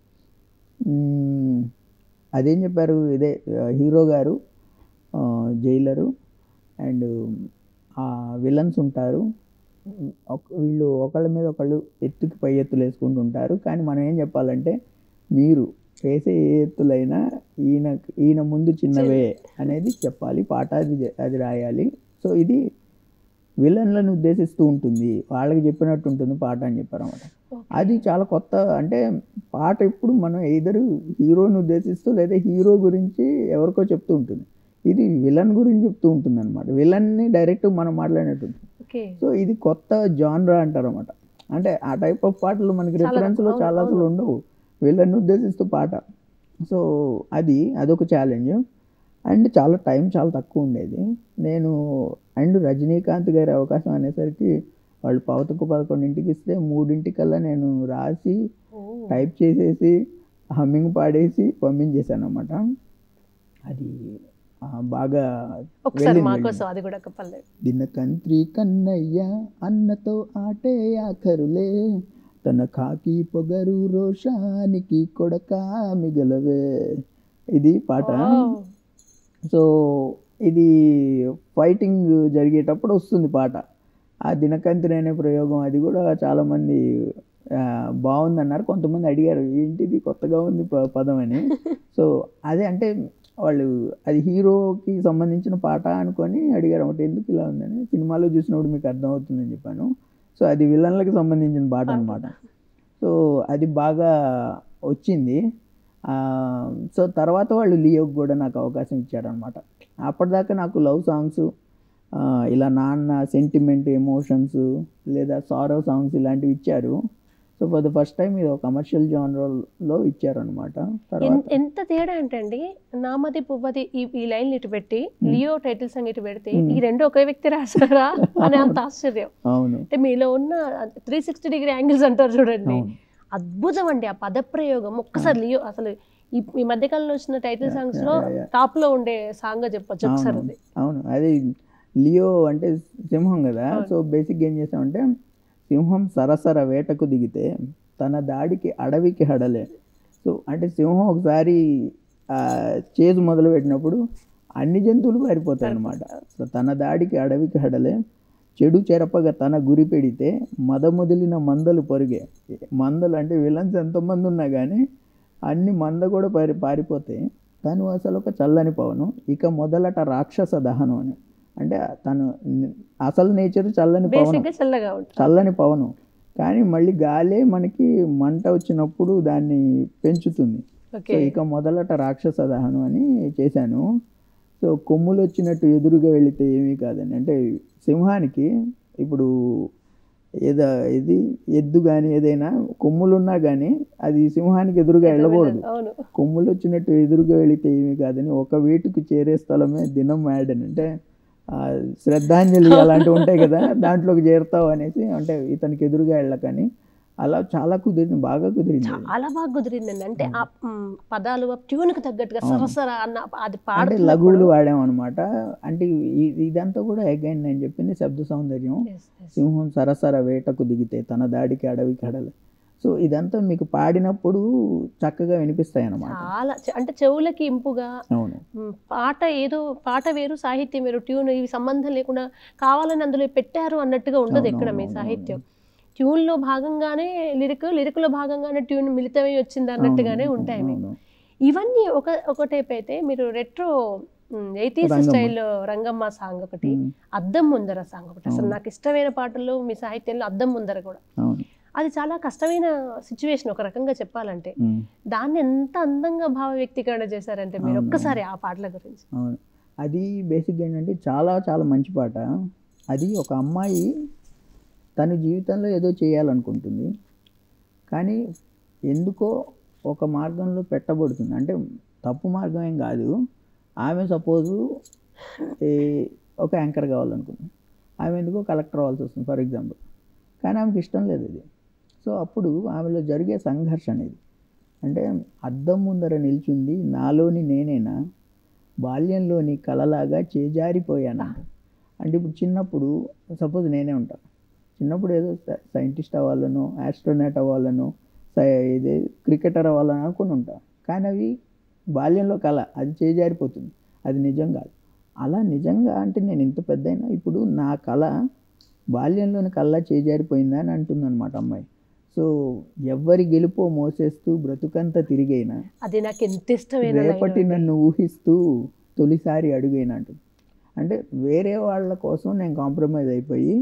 [SPEAKER 2] మ్మ్. అదేం చెప్పారు ఇదే ఆ, హీరో గారు ఆ, జైలరు అండ్ విలన్స్ ఉంటారు ఒక- వీళ్ళు ఒకళ్ళ మీద ఒకళ్ళు ఎత్తుకి పై ఎత్తులు వేసుకుంటూ ఉంటారు కానీ మనం ఏం చెప్పాలంటే మీరు వేసే ఏ ఎత్తులైనా ఈయన ఈయన ముందు చిన్నవే అనేది చెప్పాలి పాట అది జ- అది రాయాలి సో ఇది విలన్లను ఉద్దేశిస్తూ ఉంటుంది వాళ్ళకి చెప్పినట్టు ఉంటుంది పాట అని చెప్పారు అన్నమాట అది చాలా కొత్త అంటే పాట ఎప్పుడు మనం ఎయిదరు హీరోని ఉద్దేశిస్తూ లేదా హీరో గురించి ఎవరికో చెప్తూ ఉంటుంది ఇది విలన్ గురించి చెప్తూ ఉంటుంది అనమాట విలన్ని డైరెక్ట్ మనం మాట్లాడినట్టు ఉంటుంది
[SPEAKER 1] ఓకే
[SPEAKER 2] సో ఇది కొత్త జాన్రా అంటారు అనమాట అంటే ఆ టైప్ ఆఫ్ పాటలు మనకి రిఫరెన్స్లో
[SPEAKER 1] అవును,
[SPEAKER 2] చాలా అసలు ఉండవు వీళ్ళని ఉద్దేశిస్తూ పాట సో అది అదొక ఛాలెంజ్ అండ్ చాలా టైం చాలా తక్కువ ఉండేది నేను అండ్ రజనీకాంత్ గారి అవకాశం అనేసరికి వాళ్ళు పావుతకు పదకొండింటికి ఇస్తే మూడింటికల్లా నేను రాసి
[SPEAKER 1] ఓ,
[SPEAKER 2] టైప్ చేసేసి హమ్మింగ్ పాడేసి పంపించేశాను అనమాట అది ఆ, బాగా
[SPEAKER 1] ఒకసారి
[SPEAKER 2] వెళ్ళింది,
[SPEAKER 1] మాకోసం అది కూడా ఒక పల్లె
[SPEAKER 2] దినకంత్రి కన్నయ్య అన్నతో ఆటే ఆఖరులే తన కాకి పొగరు రోషానికి కొడక మిగలవే ఇది పాట సో ఇది ఫైటింగ్ జరిగేటప్పుడు వస్తుంది పాట ఆ దినకంత్రి అనే ప్రయోగం అది కూడా చాలామంది ఆ, బాగుందన్నారు కొంతమంది అడిగారు ఏంటిది కొత్తగా ఉంది ప- పదం అని సో అదే అంటే వాళ్ళు అది హీరోకి సంబంధించిన పాట అనుకొని అడిగారు ఒకటి ఎందుకు ఇలా ఉందని సినిమాలో చూసినప్పుడు మీకు అర్థమవుతుందని చెప్పాను సో అది విలన్లకు సంబంధించిన పాట అనమాట సో అది బాగా వచ్చింది ఆ, సో తర్వాత వాళ్ళు లియోకి కూడా నాకు అవకాశం ఇచ్చారనమాట అప్పటిదాకా నాకు లవ్ సాంగ్స్ ఇలా నాన్న సెంటిమెంట్ ఎమోషన్స్ లేదా సారో సాంగ్స్ ఇలాంటివి ఇచ్చారు so for the first time ఇది ఒక కమర్షియల్ జానర్లో ఇచ్చారనమాట తర్వాత
[SPEAKER 1] ఎన్- ఎంత తేడా అంటే అండి నామది పువ్వది ఈ ఈ లైన్ ఇటు పెట్టి లియో టైటిల్ సాంగ్ ఇటు పెడితే ఈ రెండు ఒకే వ్యక్తి రాశారా అని అంత ఆశ్చర్యం
[SPEAKER 2] అవును
[SPEAKER 1] అంటే మీలో ఉన్న త్రీ సిక్స్టీ డిగ్రీ యాంగిల్స్ అంటారు చూడండి
[SPEAKER 2] అవును.
[SPEAKER 1] అద్భుతం అండి ఆ పదప్రయోగం ఒక్కసారి లియో అసలు ఈ ఈ మధ్యకాలంలో వచ్చిన టైటిల్ సాంగ్స్ లో
[SPEAKER 2] yeah, yeah.
[SPEAKER 1] టాప్ లో ఉండే సాంగ్ చెప్పొచ్చు ఒకసారి అది
[SPEAKER 2] అవును అది లియో అంటే సింహం కదా సో బేసిక్గా ఏం చేసామంటే సింహం సరసర వేటకు దిగితే తన దాడికి అడవికి హడలే సో అంటే సింహం ఒకసారి ఆ, చేజు మొదలు పెట్టినప్పుడు అన్ని జంతువులు పారిపోతాయి అన్నమాట సో తన దాడికి అడవికి హడలే చెడు చెరపగా తన గురి పెడితే మదముదిలిన మందలు పొరిగే మందలు అంటే విలన్స్ ఎంతమంది ఉన్నా కానీ అన్ని మంద కూడా పారి పారిపోతాయి తను అసలు ఒక చల్లని పవను ఇక మొదలట రాక్షస దహనం అని అంటే తను ని- అసలు నేచర్ చల్లని పవనం
[SPEAKER 1] బేసిక్ గా చల్లగా ఉంటుంది
[SPEAKER 2] చల్లని పవనం కానీ మళ్ళీ గాలే మనకి మంట వచ్చినప్పుడు దాన్ని పెంచుతుంది సో
[SPEAKER 1] ఓకే
[SPEAKER 2] ఇక మొదలట రాక్షస దహనం అని చేశాను సో కొమ్ములు వచ్చినట్టు ఎదురుగా వెళితే ఏమీ కాదని అంటే సింహానికి ఇప్పుడు ఏదో ఇది ఎద్దు కానీ ఏదైనా కొమ్ములున్నా కానీ అది సింహానికి ఎదురుగా వెళ్ళకూడదు
[SPEAKER 1] అవును
[SPEAKER 2] కొమ్ములు వచ్చినట్టు ఎదురుగా వెళితే ఏమీ కాదని ఒక వేటుకు చేరే స్థలమే దినం యాడని అంటే ఆ, శ్రద్ధాంజలి అలాంటివి ఉంటాయి కదా దాంట్లోకి చేరుతావు అనేసి అంటే ఇతనికి ఎదురుగా వెళ్ళకని అలా చాలా కుదిరింది బాగా కుదిరింది
[SPEAKER 1] చాలా బాగా కుదిరిందండి అంటే ఆ మ్, పదాలు ట్యూన్ కు తగ్గట్టుగా సరసర అన్న అది
[SPEAKER 2] అంటే
[SPEAKER 1] పాడుతున్నప్పుడు
[SPEAKER 2] లఘువులు వాడామన్నమాట అంటే ఈ- ఇదంతా కూడా అగైన్ నేను చెప్పింది శబ్ద సౌందర్యం
[SPEAKER 1] Yes, yes.
[SPEAKER 2] సింహం సరసర వేటకు దిగితే తన దాడికి అడవికి అడలే సో ఇదంతా మీకు పాడినప్పుడు చక్కగా వినిపిస్తాయి అన్నమాట
[SPEAKER 1] చాలా చె- అంటే చెవులకి ఇంపుగా
[SPEAKER 2] అవును
[SPEAKER 1] మ్, పాట ఏదో పాట వేరు సాహిత్యం వేరు ట్యూన్ ఇవి సంబంధం లేకుండా కావాలని అందులో పెట్టారు అన్నట్టుగా ఉండదు
[SPEAKER 2] అవును,
[SPEAKER 1] ఎక్కడ మీ
[SPEAKER 2] అవును,
[SPEAKER 1] సాహిత్యం ట్యూన్లో భాగంగానే లిరిక్ లిరిక్లో భాగంగానే ట్యూన్ మిళితమై వచ్చింది అన్నట్టుగానే
[SPEAKER 2] అవును,
[SPEAKER 1] ఉంటాయి మీకు
[SPEAKER 2] అవును.
[SPEAKER 1] ఇవన్నీ ఒక ఒక టైప్ అయితే మీరు రెట్రో ఎయిటీస్
[SPEAKER 2] రంగమ్మ.
[SPEAKER 1] స్టైల్లో రంగమ్మ సాంగ్ ఒకటి
[SPEAKER 2] ఉమ్,
[SPEAKER 1] అద్దం ముందర సాంగ్ ఒకటి అసలు
[SPEAKER 2] అవును.
[SPEAKER 1] నాకు ఇష్టమైన పాటల్లో మీ సాహిత్యంలో అద్దం ముందర కూడా
[SPEAKER 2] అవును
[SPEAKER 1] అది చాలా కష్టమైన సిచ్యువేషన్ ఒక రకంగా చెప్పాలంటే
[SPEAKER 2] ఉమ్,
[SPEAKER 1] దాన్ని ఎంత అందంగా భావ వ్యక్తీకరణ చేశారంటే మీరు
[SPEAKER 2] అవును,
[SPEAKER 1] ఒక్కసారి ఆ పాటల గురించి
[SPEAKER 2] అవును అది బేసిక్గా ఏంటంటే చాలా చాలా మంచి పాట అది ఒక అమ్మాయి తన జీవితంలో ఏదో చేయాలనుకుంటుంది కానీ ఎందుకో ఒక మార్గంలో పెట్టబడుతుంది అంటే తప్పు మార్గం ఏం కాదు ఆమె సపోజు ఒక యాంకర్ కావాలనుకుంటుంది ఆమె ఎందుకో కలెక్టర్ అవ్వాల్సి వస్తుంది ఫర్ ఎగ్జాంపుల్ కానీ ఆమెకి ఇష్టం లేదు ఇది సో అప్పుడు ఆమెలో జరిగే సంఘర్షణ ఇది అంటే అద్దం ముందర నిల్చుంది నాలోని నేనేనా బాల్యంలోని కలలాగా చేజారిపోయాను అంటే ఇప్పుడు చిన్నప్పుడు సపోజ్ నేనే ఉంటాను చిన్నప్పుడు ఏదో సైంటిస్ట్ అవ్వాలను ఆస్ట్రోనాట్ అవ్వాలను సై- ఇదే క్రికెటర్ అవ్వాలని అనుకుని ఉంటాను కానీ అవి బాల్యంలో కళ అది చేజారిపోతుంది అది నిజం కాదు అలా నిజంగా అంటే నేను ఇంత పెద్దయినా ఇప్పుడు నా కళ బాల్యంలోని కళ్ళ చేజారిపోయిందా అని అంటుందన్నమాట అమ్మాయి సో ఎవ్వరి గెలుపో మోసేస్తూ బ్రతుకంతా తిరిగైనా
[SPEAKER 1] అది నాకు ఎంత ఇష్టమైన line
[SPEAKER 2] రేపటి
[SPEAKER 1] అది.
[SPEAKER 2] నన్ను ఊహిస్తూ తొలిసారి అడుగైన అంటుంది అంటే వేరే వాళ్ళ కోసం నేను కాంప్రమైజ్ అయిపోయి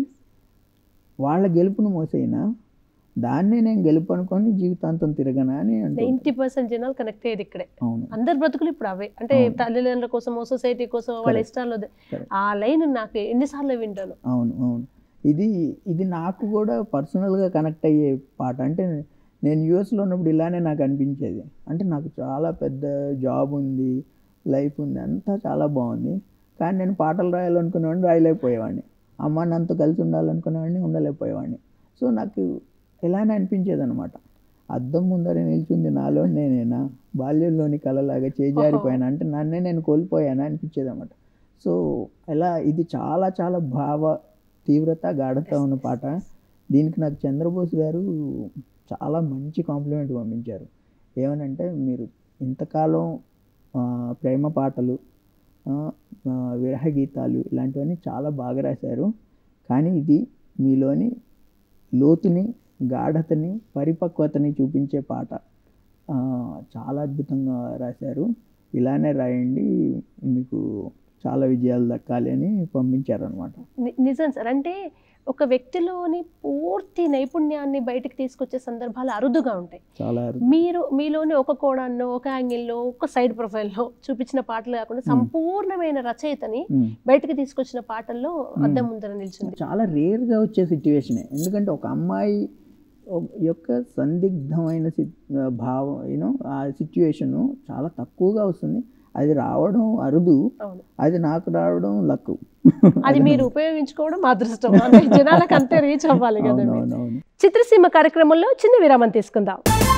[SPEAKER 2] వాళ్ళ గెలుపును మోసైనా దాన్నే నేను గెలుపు అనుకొని జీవితాంతం తిరగనా అని అంటుంది
[SPEAKER 1] నైంటీ పర్సెంట్ జనాలు కనెక్ట్ అయ్యేది ఇక్కడే
[SPEAKER 2] అవును
[SPEAKER 1] అందరి బ్రతుకులు ఇప్పుడు అవే అంటే
[SPEAKER 2] అవును.
[SPEAKER 1] తల్లిదండ్రుల కోసమో సొసైటీ కోసం వాళ్ళ
[SPEAKER 2] Correct.
[SPEAKER 1] ఇష్టాలు
[SPEAKER 2] Correct.
[SPEAKER 1] ఆ లైన్ నాకు ఎన్నిసార్లు వింటాను
[SPEAKER 2] అవును అవును ఇది ఇది నాకు కూడా పర్సనల్గా కనెక్ట్ అయ్యే పాట అంటే నేను యూఎస్లో ఉన్నప్పుడు ఇలానే నాకు అనిపించేది అంటే నాకు చాలా పెద్ద జాబ్ ఉంది లైఫ్ ఉంది అంతా చాలా బాగుంది కానీ నేను పాటలు రాయాలనుకునేవాడిని రాయలేకపోయేవాడిని అమ్మ నాన్నతో కలిసి ఉండాలనుకునేవాడిని ఉండలేకపోయేవాడిని సో నాకు ఇలానే అనిపించేది అనమాట అద్దం ముందర నిల్చుంది నాలో నేనేనా బాల్యంలోని కళలాగా చేజారిపోయాను అంటే నన్నే నేను కోల్పోయానా అనిపించేది అనమాట సో ఎలా ఇది చాలా చాలా భావ తీవ్రత గాఢత ఉన్న పాట దీనికి నాకు చంద్రబోస్ గారు చాలా మంచి కాంప్లిమెంట్ పంపించారు ఏమనంటే మీరు ఇంతకాలం ఆ, ప్రేమ పాటలు ఆ, ఆ, విరహ గీతాలు ఇలాంటివన్నీ చాలా బాగా రాశారు కానీ ఇది మీలోని లోతుని గాఢతని పరిపక్వతని చూపించే పాట ఆ, చాలా అద్భుతంగా రాశారు ఇలానే రాయండి మీకు చాలా విజయాలు దక్కాలి అని పంపించారనమాట
[SPEAKER 1] ని- నిజం సార్ అంటే ఒక వ్యక్తిలోని పూర్తి నైపుణ్యాన్ని బయటకు తీసుకొచ్చే సందర్భాలు అరుదుగా ఉంటాయి
[SPEAKER 2] చాలా
[SPEAKER 1] మీరు మీలోని ఒక కోణాన్నో ఒక యాంగిల్లో ఒక సైడ్ ప్రొఫైల్లో చూపించిన పాటలు కాకుండా సంపూర్ణమైన రచయితని
[SPEAKER 2] ఉమ్.
[SPEAKER 1] బయటకు తీసుకొచ్చిన పాటల్లో అద్దం ముందర నిలిచింది
[SPEAKER 2] చాలా రేర్గా వచ్చే సిచ్యువేషనే ఎందుకంటే ఒక అమ్మాయి ఒ- యొక్క సందిగ్ధమైన సి- భావం యూనో ఆ సిచ్యువేషను చాలా తక్కువగా వస్తుంది అది రావడం అరుదు
[SPEAKER 1] అవును
[SPEAKER 2] అది నాకు రావడం లక్కు
[SPEAKER 1] అది మీరు ఉపయోగించుకోవడం మా అదృష్టం అంటే జనాలకు అంతే రీచ్ అవ్వాలి కదా మీరు.
[SPEAKER 2] అవునవునవును
[SPEAKER 1] చిత్రసీమ కార్యక్రమంలో చిన్న విరామం తీసుకుందాం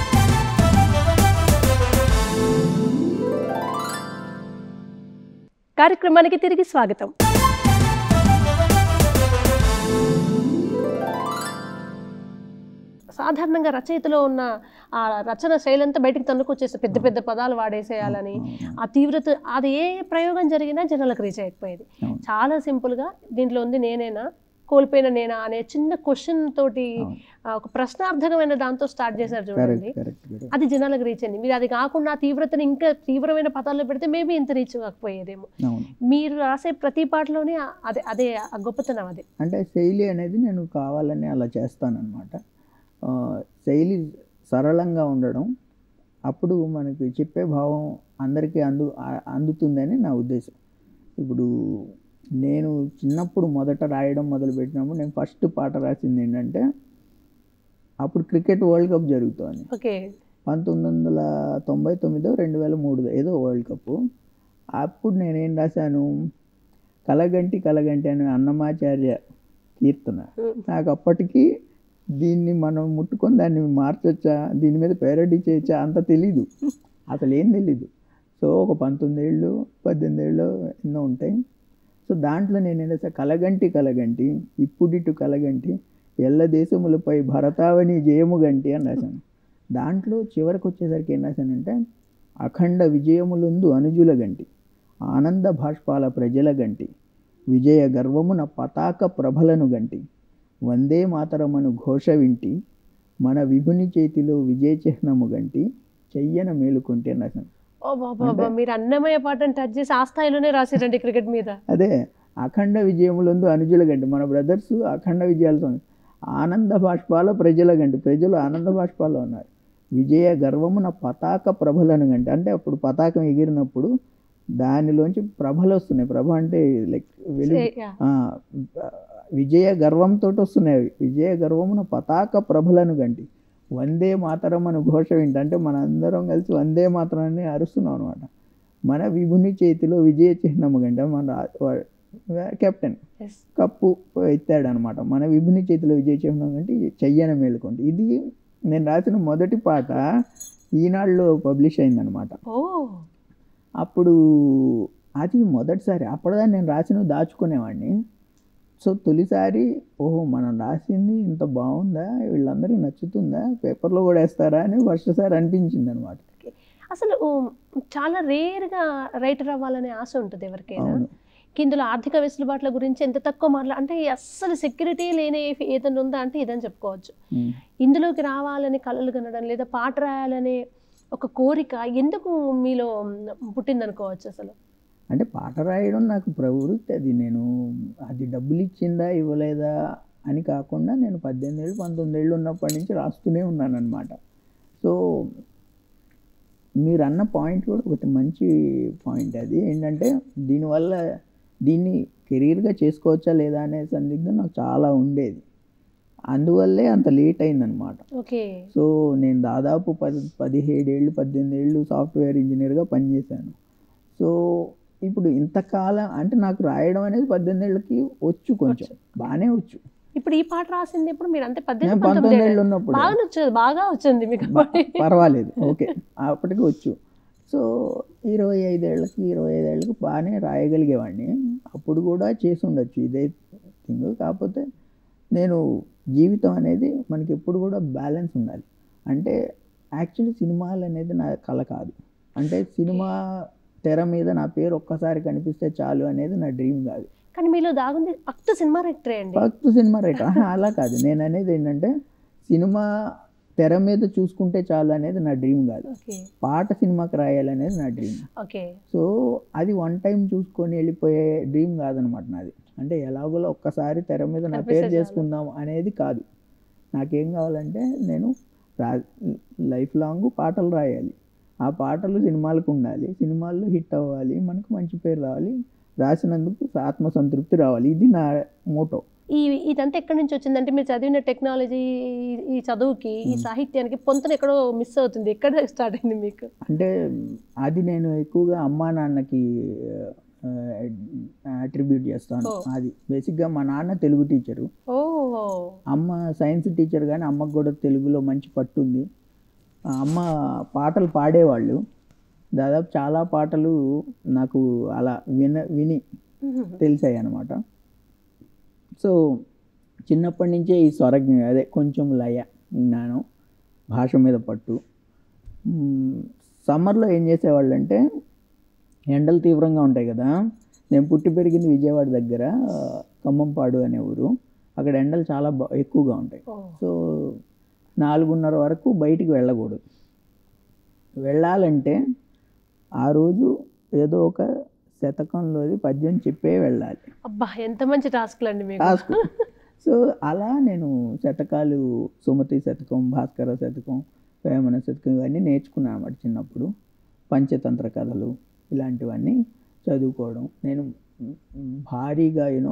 [SPEAKER 1] కార్యక్రమానికి తిరిగి స్వాగతం సాధారణంగా రచయితలో ఉన్న ఆ రచన శైలంతా బయటికి తన్నుకొచ్చేసి పెద్ద పెద్ద పదాలు వాడేసేయాలని ఆ తీవ్రత అది ఏ ప్రయోగం జరిగినా జనాలకు రీచ్ అయిపోయేది
[SPEAKER 2] అవును.
[SPEAKER 1] చాలా సింపుల్గా దీంట్లో ఉంది నేనేనా కోల్పోయిన నేనా అనే చిన్న క్వశ్చన్ తోటి
[SPEAKER 2] అవును.
[SPEAKER 1] ఆ, ఒక ప్రశ్నార్థకమైన దాంతో స్టార్ట్ చేశారు చూడండి
[SPEAKER 2] కరెక్ట్ కరెక్ట్ కరెక్ట్
[SPEAKER 1] అది జనాలకు రీచ్ అయింది మీరు అది కాకుండా ఆ తీవ్రతని ఇంకా తీవ్రమైన పదాల్లో పెడితే మేబీ ఇంత రీచ్ కాకపోయేదేమో
[SPEAKER 2] అవును
[SPEAKER 1] మీరు రాసే ప్రతి పాటలోనే ఆ- అదే అదే ఆ గొప్పతనం అదే
[SPEAKER 2] అంటే శైలి అనేది నేను కావాలని అలా చేస్తానన్నమాట ఆ, శైలి సరళంగా ఉండడం అప్పుడు మనకి చెప్పే భావం అందరికీ అందు ఆ- అందుతుందని నా ఉద్దేశం ఇప్పుడు నేను చిన్నప్పుడు మొదట రాయడం మొదలుపెట్టినప్పుడు నేను ఫస్ట్ పాట రాసింది ఏంటంటే అప్పుడు క్రికెట్ వరల్డ్ కప్ జరుగుతోంది
[SPEAKER 1] ఓకే
[SPEAKER 2] పంతొమ్మిది వందల తొంభై తొమ్మిదో రెండు వేల మూడుదో ఏదో వరల్డ్ కప్ అప్పుడు నేనేం రాశాను కలగంటి కలగంటి అనే అన్నమాచార్య కీర్తన నాకు అప్పటికి దీన్ని మనం ముట్టుకొని దాన్ని మార్చొచ్చా దీని మీద పేరడీ చేయొచ్చా అంత తెలీదు అసలు ఏం తెలీదు సో ఒక పంతొమ్మిది ఏళ్ళు పద్దెనిమిది ఏళ్ళు ఎన్నో ఉంటాయి సో దాంట్లో నేను ఏం రాసా కలగంటి కలగంటి ఇప్పుడిటు కలగంటి ఎల్ల దేశములపై భరతావని జయము గంటి అని రాశాను దాంట్లో చివరికి వచ్చేసరికి ఏం రాశానంటే అఖండ విజయములందు అనుజుల గంటి ఆనంద భాష్పాల ప్రజల గంటి విజయ గర్వమున పతాక ప్రభలను గంటి వందే మాతరమను ఘోష వింటి మన విభుని చేతిలో విజయ చిహ్నము గంటి చెయ్యన మేలుకుంటే నాకు
[SPEAKER 1] ఓ బాబా మీరు అన్నమయ్య పాటను టచ్ చేసి ఆ స్థాయిలోనే రాసారండి క్రికెట్ మీద
[SPEAKER 2] అదే అఖండ విజయములందు అనుజుల గంటి మన బ్రదర్స్ అఖండ విజయాలతో ఆనంద బాష్పాల ప్రజల గంటి ప్రజలు ఆనంద బాష్పాల్లో ఉన్నారు విజయ గర్వమున పతాక ప్రభలను గంటి అంటే అప్పుడు పతాకం ఎగిరినప్పుడు దానిలోంచి ప్రభలు వస్తున్నాయి ప్రభ అంటే లైక్ వెలుగు
[SPEAKER 1] యా.
[SPEAKER 2] ఆ, విజయ గర్వంతో వస్తున్నాయి అవి. విజయ గర్వమున పతాక ప్రభలను గంటి వందే మాతరం అని ఘోష వింట అంటే మన అందరం కలిసి వందే మాతరం అని అరుస్తున్నాం అనమాట మన విభుని చేతిలో విజయ చిహ్నము గంట మన రా- వా- కెప్టెన్
[SPEAKER 1] Yes.
[SPEAKER 2] కప్పు ఎత్తాడనమాట మన విభుని చేతిలో విజయ చిహ్నం అంటే చెయ్యన మేలుకుంటే ఇది నేను రాసిన మొదటి పాట ఈనాడులో పబ్లిష్ అయిందనమాట
[SPEAKER 1] ఓ
[SPEAKER 2] అప్పుడు అది మొదటిసారి అప్పటిదాన్ని నేను రాసినవి దాచుకునేవాడిని సో తొలిసారి ఓహో మనం రాసింది ఇంత బాగుందా వీళ్ళందరికీ నచ్చుతుందా పేపర్లో కూడా వేస్తారా అని ఫస్ట్సారి అనిపించింది అనమాట
[SPEAKER 1] Okay. అసలు ఉమ్, చాలా రేర్గా రైటర్ అవ్వాలనే ఆశ ఉంటుంది ఎవరికైనా
[SPEAKER 2] అవును
[SPEAKER 1] ఇందులో ఆర్థిక వెసులుబాట్ల గురించి ఎంత తక్కువ మాట్లా అంటే అస్సలు సెక్యూరిటీ లేని ఏదైనా ఉందా అంటే ఇదని చెప్పుకోవచ్చు
[SPEAKER 2] ఉమ్.
[SPEAKER 1] ఇందులోకి రావాలని కలలు కనడం లేదా పాట రాయాలనే ఒక కోరిక ఎందుకు మీలో పుట్టిందనుకోవచ్చు అసలు
[SPEAKER 2] అంటే పాట రాయడం నాకు ప్రవృత్తి అది నేను అది డబ్బులు ఇచ్చిందా ఇవ్వలేదా అని కాకుండా నేను పద్దెనిమిది ఏళ్ళు పంతొమ్మిది ఏళ్ళు ఉన్నప్పటి నుంచి రాస్తూనే ఉన్నాను అనమాట సో మీరు అన్న పాయింట్ కూడా ఒకటి మంచి పాయింట్ అది ఏంటంటే దీనివల్ల దీన్ని కెరీర్గా చేసుకోవచ్చా లేదా అనే సందిగ్ధం నాకు చాలా ఉండేది అందువల్లే అంత లేట్ అయిందనమాట
[SPEAKER 1] ఓకే
[SPEAKER 2] సో నేను దాదాపు పది పదిహేడు ఏళ్ళు పద్దెనిమిది ఏళ్ళు సాఫ్ట్వేర్ ఇంజనీర్గా పనిచేశాను సో ఇప్పుడు ఇంతకాలం అంటే నాకు రాయడం అనేది పద్దెనిమిది ఏళ్ళకి వచ్చు కొంచెం బాగానే వచ్చు
[SPEAKER 1] ఇప్పుడు ఈ పాట రాసింది ఎప్పుడు మీరు అంతే
[SPEAKER 2] నేను
[SPEAKER 1] పద్దెనిమిది
[SPEAKER 2] పంతొమ్మిది
[SPEAKER 1] పంతొమ్మిది
[SPEAKER 2] ఏళ్ళు
[SPEAKER 1] ఏళ్ళు.
[SPEAKER 2] ఉన్నప్పుడు
[SPEAKER 1] బాగా నచ్చదు బాగా వచ్చింది మీకు
[SPEAKER 2] బా- పర్వాలేదు ఓకే అప్పటికి వచ్చు సో ఇరవై ఐదేళ్ళకి ఇరవై ఐదేళ్ళకి బాగానే రాయగలిగేవాడిని అప్పుడు కూడా చేసి ఉండొచ్చు ఇదే థింగ్ కాకపోతే నేను జీవితం అనేది మనకి ఎప్పుడు కూడా బ్యాలెన్స్ ఉండాలి అంటే యాక్చువల్లీ సినిమాలు అనేది నా కళ కాదు అంటే సినిమా తెర మీద నా పేరు ఒక్కసారి కనిపిస్తే చాలు అనేది నా డ్రీమ్ కాదు
[SPEAKER 1] కానీ మీలో దాగుంది అక్ట సినిమా రైటరే అండి
[SPEAKER 2] ఫస్ట్ సినిమా రైటర్ అలా కాదు నేను అనేది ఏంటంటే సినిమా తెర మీద చూసుకుంటే చాలు అనేది నా డ్రీమ్ కాదు
[SPEAKER 1] ఓకే
[SPEAKER 2] పాట సినిమాకి రాయాలనేది నా డ్రీమ్
[SPEAKER 1] ఓకే
[SPEAKER 2] సో అది వన్ టైం చూసుకొని వెళ్ళిపోయే డ్రీమ్ కాదనమాట నాది అంటే ఎలాగోలా ఒక్కసారి తెర మీద నా
[SPEAKER 1] కనిపిస్తే
[SPEAKER 2] పేరు
[SPEAKER 1] చాలు.
[SPEAKER 2] చేసుకుందాం అనేది కాదు నాకేం కావాలంటే నేను రా లైఫ్ లాంగ్ పాటలు రాయాలి ఆ పాటలు సినిమాలకు ఉండాలి సినిమాల్లో హిట్ అవ్వాలి మనకు మంచి పేరు రావాలి రాసినందుకు ఆత్మసంతృప్తి రావాలి ఇది నా మోటో
[SPEAKER 1] ఈ ఇదంతా ఎక్కడి నుంచి వచ్చిందంటే మీరు చదివిన టెక్నాలజీ ఈ చదువుకి ఈ సాహిత్యానికి పొంతన ఎక్కడో మిస్ అవుతుంది ఎక్కడ స్టార్ట్ అయింది మీకు
[SPEAKER 2] అంటే అది నేను ఎక్కువగా అమ్మా నాన్నకి అట్రిబ్యూట్ చేస్తాను
[SPEAKER 1] ఓ.
[SPEAKER 2] అది బేసిక్గా మా నాన్న తెలుగు టీచరు
[SPEAKER 1] ఓ
[SPEAKER 2] అమ్మ సైన్స్ టీచర్ కానీ అమ్మకు కూడా తెలుగులో మంచి పట్టు ఉంది ఆ అమ్మ పాటలు పాడేవాళ్ళు దాదాపు చాలా పాటలు నాకు అలా విన విని తెలిసాయి అన్నమాట సో చిన్నప్పటి నుంచే ఈ స్వర జ్ఞ- అదే కొంచెం లయ జ్ఞానం భాష మీద పట్టు మ్మ్, సమ్మర్లో ఏం చేసేవాళ్ళు అంటే ఎండలు తీవ్రంగా ఉంటాయి కదా నేను పుట్టి పెరిగింది విజయవాడ దగ్గర ఆ, ఖమ్మంపాడు అనే ఊరు అక్కడ ఎండలు చాలా బా ఎక్కువగా ఉంటాయి
[SPEAKER 1] ఓ
[SPEAKER 2] సో నాలుగున్నర వరకు బయటికి వెళ్ళకూడదు వెళ్ళాలంటే ఆ రోజు ఏదో ఒక శతకంలోది పద్యం చెప్పే వెళ్ళాలి
[SPEAKER 1] అబ్బా ఎంత మంచి టాస్క్లు అండి మీకు
[SPEAKER 2] టాస్క్ సో అలా నేను శతకాలు సుమతి శతకం భాస్కర శతకం వేమన శతకం ఇవన్నీ నేర్చుకున్నాను అన్నమాట చిన్నప్పుడు పంచతంత్ర కథలు ఇలాంటివన్నీ చదువుకోవడం నేను భారీగా యూనో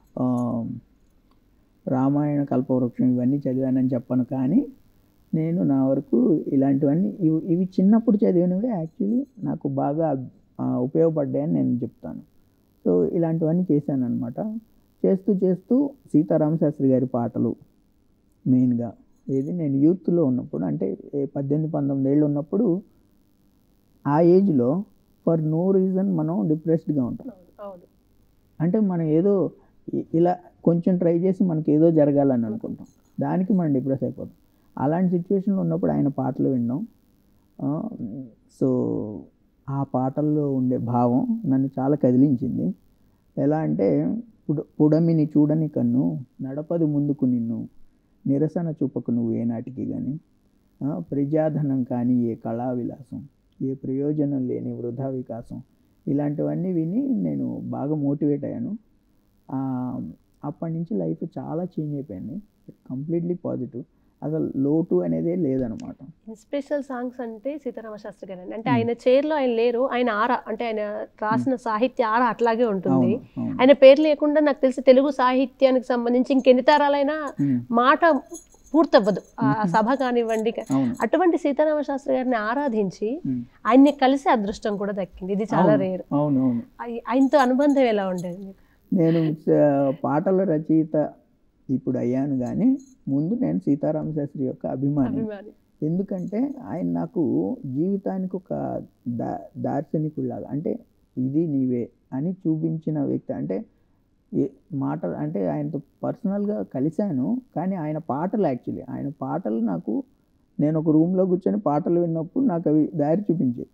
[SPEAKER 2] రామాయణ కల్పవృక్షం ఇవన్నీ చదివానని చెప్పను కానీ నేను నా వరకు ఇలాంటివన్నీ ఇవి ఇవి చిన్నప్పుడు చదివినవి యాక్చువల్లీ నాకు బాగా ఆ, ఉపయోగపడ్డాయని నేను చెప్తాను సో ఇలాంటివన్నీ చేశాను అనమాట చేస్తూ చేస్తూ సీతారామ శాస్త్రి గారి పాటలు మెయిన్గా ఏది నేను యూత్లో ఉన్నప్పుడు అంటే ఏ పద్దెనిమిది పంతొమ్మిది ఏళ్ళు ఉన్నప్పుడు ఆ ఏజ్లో ఫర్ నో రీజన్ మనం డిప్రెస్డ్గా ఉంటాం
[SPEAKER 1] అవును, అవును
[SPEAKER 2] అంటే మనం ఏదో ఇ- ఇలా కొంచెం ట్రై చేసి మనకి ఏదో జరగాలని అనుకుంటాం దానికి మనం డిప్రెస్ అయిపోతాం అలాంటి సిచ్యువేషన్లో ఉన్నప్పుడు ఆయన పాటలు విన్నాం సో ఆ పాటల్లో ఉండే భావం నన్ను చాలా కదిలించింది ఎలా అంటే పుడ పుడమిని చూడని కన్ను నడపదు ముందుకు నిన్ను నిరసన చూపకు నువ్వు ఏనాటికి కానీ ప్రజాధనం కానీ ఏ కళా విలాసం ఏ ప్రయోజనం లేని వృధా వికాసం ఇలాంటివన్నీ విని నేను బాగా మోటివేట్ అయ్యాను ఆ, అప్పటి నుంచి లైఫ్ చాలా చేంజ్ అయిపోయింది కంప్లీట్లీ పాజిటివ్ అసలు లోటు అనేదే లేదనమాట
[SPEAKER 1] ఇన్స్పిరేషనల్ సాంగ్స్ అంటే సీతారామ శాస్త్రి గారు అంటే ఆయన చైర్లో ఆయన లేరు ఆయన ఆరా అంటే ఆయన రాసిన సాహిత్య ఆరా అట్లాగే ఉంటుంది
[SPEAKER 2] అవును అవును
[SPEAKER 1] ఆయన పేరు లేకుండా నాకు తెలిసి తెలుగు సాహిత్యానికి సంబంధించి ఇంకెన్ని తరాలైనా
[SPEAKER 2] ఉమ్,
[SPEAKER 1] మాట పూర్తవ్వదు ఆ సభ కానివ్వండి
[SPEAKER 2] అవును
[SPEAKER 1] అటువంటి సీతారామ శాస్త్రి గారిని ఆరాధించి
[SPEAKER 2] ఉమ్,
[SPEAKER 1] ఆయన్ని కలిసి అదృష్టం కూడా దక్కింది ఇది చాలా
[SPEAKER 2] అవును,
[SPEAKER 1] రేర్
[SPEAKER 2] అవును అవును
[SPEAKER 1] ఆయనతో అనుబంధం ఎలా ఉండేది మీకు
[SPEAKER 2] నేను స- పాటల రచయిత ఇప్పుడు అయ్యాను కానీ ముందు నేను సీతారామ శాస్త్రి యొక్క అభిమాని
[SPEAKER 1] అభిమాని
[SPEAKER 2] ఎందుకంటే ఆయన నాకు జీవితానికి ఒక దా దార్శనికుడిలాగా అంటే ఇది నీవే అని చూపించిన వ్యక్తి అంటే ఏ మాట అంటే ఆయనతో పర్సనల్గా కలిశాను కానీ ఆయన పాటలు యాక్చువల్లీ ఆయన పాటలు నాకు నేను ఒక రూమ్లో కూర్చొని పాటలు విన్నప్పుడు నాకు అవి దారి చూపించేది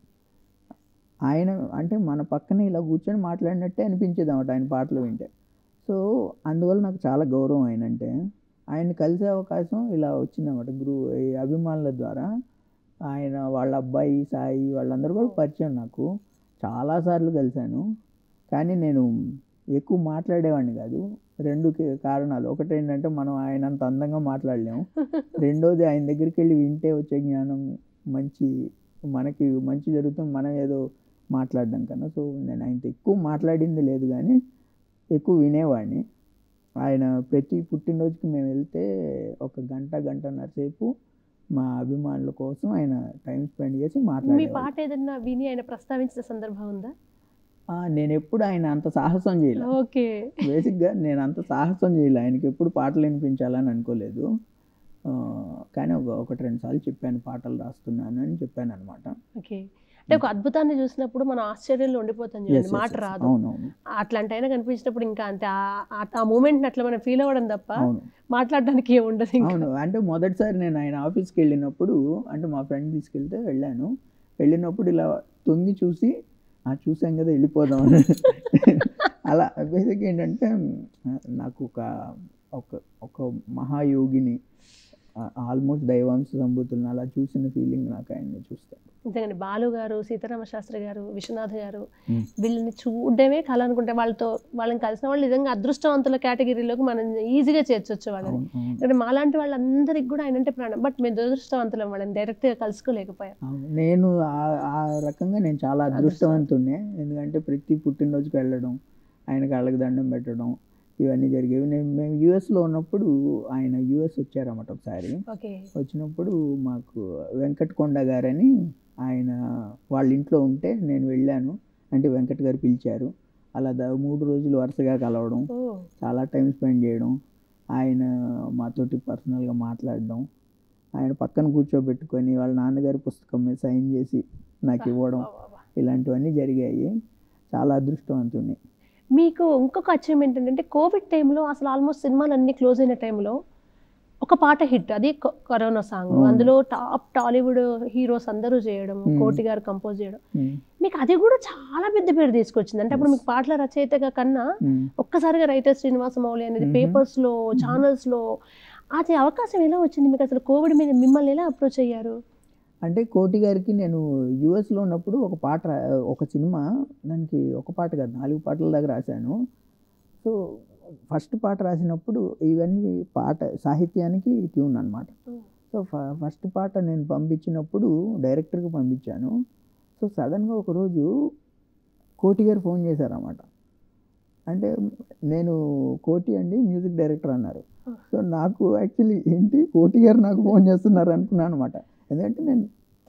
[SPEAKER 2] ఆయన అంటే మన పక్కనే ఇలా కూర్చొని మాట్లాడినట్టే అనిపించేది అన్నమాట ఆయన పాటలు వింటే సో అందువల్ల నాకు చాలా గౌరవం ఆయన అంటే ఆయన కలిసే అవకాశం ఇలా వచ్చిందన్నమాట గురు ఈ అభిమానుల ద్వారా ఆయన వాళ్ళ అబ్బాయి సాయి వాళ్ళందరూ కూడా పరిచయం నాకు చాలాసార్లు కలిశాను కానీ నేను ఎక్కువ మాట్లాడేవాడిని కాదు రెండు కి- కారణాలు ఒకటి ఏంటంటే మనం ఆయన అంత అందంగా మాట్లాడలేము రెండోది ఆయన దగ్గరికి వెళ్ళి వింటే వచ్చే జ్ఞానం మంచి మనకి మంచి జరుగుతుంది మనం ఏదో మాట్లాడడం కన్నా సో నేను ఆయనతో ఎక్కువ మాట్లాడింది లేదు కానీ ఎక్కువ వినేవాడిని ఆయన ప్రతి పుట్టినరోజుకి మేము వెళ్తే ఒక గంట గంటన్నర సేపు మా అభిమానుల కోసం ఆయన టైం స్పెండ్ చేసి
[SPEAKER 1] మీ
[SPEAKER 2] మాట్లాడేవాడు
[SPEAKER 1] పాట ఏదన్నా విని ఆయన ప్రస్తావించిన సందర్భం ఉందా
[SPEAKER 2] ఆ, నేను ఎప్పుడు ఆయన అంత సాహసం చేయలేదు
[SPEAKER 1] ఓకే
[SPEAKER 2] బేసిక్గా నేను అంత సాహసం చేయలే ఆయనకి ఎప్పుడు పాటలు వినిపించాలని అనుకోలేదు ఆ, కానీ ఒక ఒకటి రెండు సార్లు చెప్పాను పాటలు రాస్తున్నాను అని చెప్పాను అనమాట
[SPEAKER 1] ఓకే అంటే ఒక అద్భుతాన్ని చూసినప్పుడు మనం ఆశ్చర్యంలో ఉండిపోతాం చూడండి మాట రాదు
[SPEAKER 2] అవునవును
[SPEAKER 1] అట్లాంటి అయినా కనిపించినప్పుడు ఇంకా అంతే ఆ- ఆ- ఆ మూమెంట్ అట్లా మనం ఫీల్ అవ్వడం తప్ప
[SPEAKER 2] అవును
[SPEAKER 1] మాట్లాడడానికి ఏం ఉండదు ఇంకా
[SPEAKER 2] అవును అంటే మొదటిసారి నేను ఆయన ఆఫీస్కి వెళ్ళినప్పుడు అంటే మా ఫ్రెండ్ తీసుకెళ్తే వెళ్ళాను వెళ్ళినప్పుడు ఇలా తొంగి చూసి ఆ చూసాం కదా వెళ్ళిపోదాం అని అలా బేసిక్ ఏంటంటే నాకు ఒక ఒక ఒక మహాయోగిని ఆల్మోస్ట్ దైవాంశ సంభూతులను అలా చూసిన ఫీలింగ్ నాకు ఆయన్ని చూస్తాను
[SPEAKER 1] నిజంగానే బాలు గారు సీతారామ శాస్త్రి గారు విశ్వనాథ్ గారు
[SPEAKER 2] Hmm.
[SPEAKER 1] వీళ్ళని చూడడమే కళ అనుకుంటే వాళ్ళతో వాళ్ళని కలిసిన వాళ్ళు నిజంగా అదృష్టవంతుల కేటగిరీలోకి మనం ఈజీగా చేర్చొచ్చు వాళ్ళని
[SPEAKER 2] అవును అవును
[SPEAKER 1] ఎందుకంటే మాలాంటి వాళ్ళందరికీ కూడా ఆయన అంటే ప్రాణం బట్ మేము దురదృష్టవంతులం వాళ్ళని డైరెక్ట్గా కలుసుకోలేకపోయాం
[SPEAKER 2] అవును. నేను ఆ- ఆ రకంగా నేను చాలా అదృష్టవంతుడినే ఎందుకంటే ప్రతి పుట్టినరోజుకి వెళ్ళడం ఆయన కాళ్ళకి దండం పెట్టడం ఇవన్నీ జరిగేవి నేను మేము యూఎస్లో ఉన్నప్పుడు ఆయన యూఎస్ వచ్చారన్నమాట ఒకసారి
[SPEAKER 1] ఓకే
[SPEAKER 2] వచ్చినప్పుడు మాకు వెంకట్ కొండ గారని ఆయన వాళ్ళ ఇంట్లో ఉంటే నేను వెళ్ళాను అంటే వెంకట్ గారు పిలిచారు అలా దా మూడు రోజులు వరుసగా కలవడం
[SPEAKER 1] ఓ
[SPEAKER 2] చాలా టైం స్పెండ్ చేయడం ఆయన మాతోటి పర్సనల్గా మాట్లాడడం ఆయన పక్కన కూర్చోబెట్టుకొని వాళ్ళ నాన్నగారి పుస్తకం మీద సైన్ చేసి నాకు ఇవ్వడం
[SPEAKER 1] వా, వా, వా.
[SPEAKER 2] ఇలాంటివన్నీ జరిగాయి చాలా అదృష్టవంతుణ్ణి
[SPEAKER 1] మీకు ఇంకొక అచీవ్మెంట్ ఏంటంటే కోవిడ్ టైంలో అసలు ఆల్మోస్ట్ సినిమాలు అన్ని క్లోజ్ అయిన టైంలో ఒక పాట హిట్ అది కొ- కరోనా సాంగ్
[SPEAKER 2] అవును.
[SPEAKER 1] అందులో టాప్ టాలీవుడ్ హీరోస్ అందరూ చేయడం
[SPEAKER 2] Hmm.
[SPEAKER 1] కోటి గారు కంపోజ్ చేయడం
[SPEAKER 2] ఉమ్,
[SPEAKER 1] మీకు అది కూడా చాలా పెద్ద పేరు తీసుకొచ్చింది అంటే అప్పుడు మీకు పాటల రచయితగా కన్నా
[SPEAKER 2] ఉమ్.
[SPEAKER 1] ఒక్కసారిగా రైటర్ శ్రీనివాస మౌలి అనేది
[SPEAKER 2] Mhm.
[SPEAKER 1] పేపర్స్ లో ఛానల్స్ లో అది అవకాశం ఎలా వచ్చింది మీకు అసలు కోవిడ్ మీద మిమ్మల్ని ఎలా అప్రోచ్ అయ్యారు
[SPEAKER 2] అంటే కోటి గారికి నేను యూఎస్లో ఉన్నప్పుడు ఒక పాట రా- ఒక సినిమా దానికి ఒక పాట కాదు నాలుగు పాటల దాకా రాశాను సో ఫస్ట్ పాట రాసినప్పుడు ఇవన్నీ పాట సాహిత్యానికి ట్యూన్ అనమాట సో ఫ- ఫస్ట్ పాట నేను పంపించినప్పుడు డైరెక్టర్కి పంపించాను సో సడన్గా ఒకరోజు కోటి గారు ఫోన్ చేశారన్నమాట అంటే నేను కోటి అండి మ్యూజిక్ డైరెక్టర్ అన్నారు సో నాకు యాక్చువల్లీ ఏంటి కోటి గారు నాకు ఫోన్ చేస్తున్నారు అనుకున్నాను అనమాట ఎందుకంటే నేను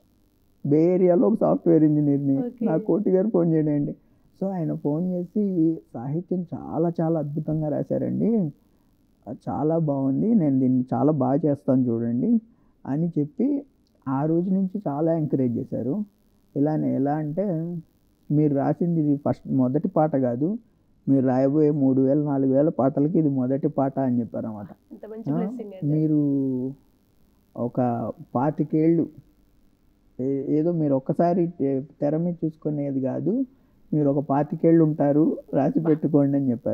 [SPEAKER 2] బే ఏరియాలో ఒక సాఫ్ట్వేర్ ఇంజనీర్ని
[SPEAKER 1] Okay.
[SPEAKER 2] నాకు కోటి గారు ఫోన్ చేయండి సో ఆయన ఫోన్ చేసి సాహిత్యం చాలా చాలా అద్భుతంగా రాశారండి అది చాలా బాగుంది నేను దీన్ని చాలా బాగా చేస్తాను చూడండి అని చెప్పి ఆ రోజు నుంచి చాలా ఎంకరేజ్ చేశారు ఇలానే ఎలా అంటే మీరు రాసింది ఇది ఫస్ట్ మొదటి పాట కాదు మీరు రాయబోయే మూడు వేల నాలుగు వేల పాటలకి ఇది మొదటి పాట అని చెప్పారు అన్నమాట
[SPEAKER 1] అంత మంచి
[SPEAKER 2] ఆ,
[SPEAKER 1] బ్లెస్సింగ్
[SPEAKER 2] మీరు ఒక పాతికేళ్ళు ఏ- ఏదో మీరు ఒక్కసారి తె- తెర మీద చూసుకునేది కాదు మీరు ఒక పాతికేళ్ళు ఉంటారు రాసి పెట్టుకోండి అని చెప్పారు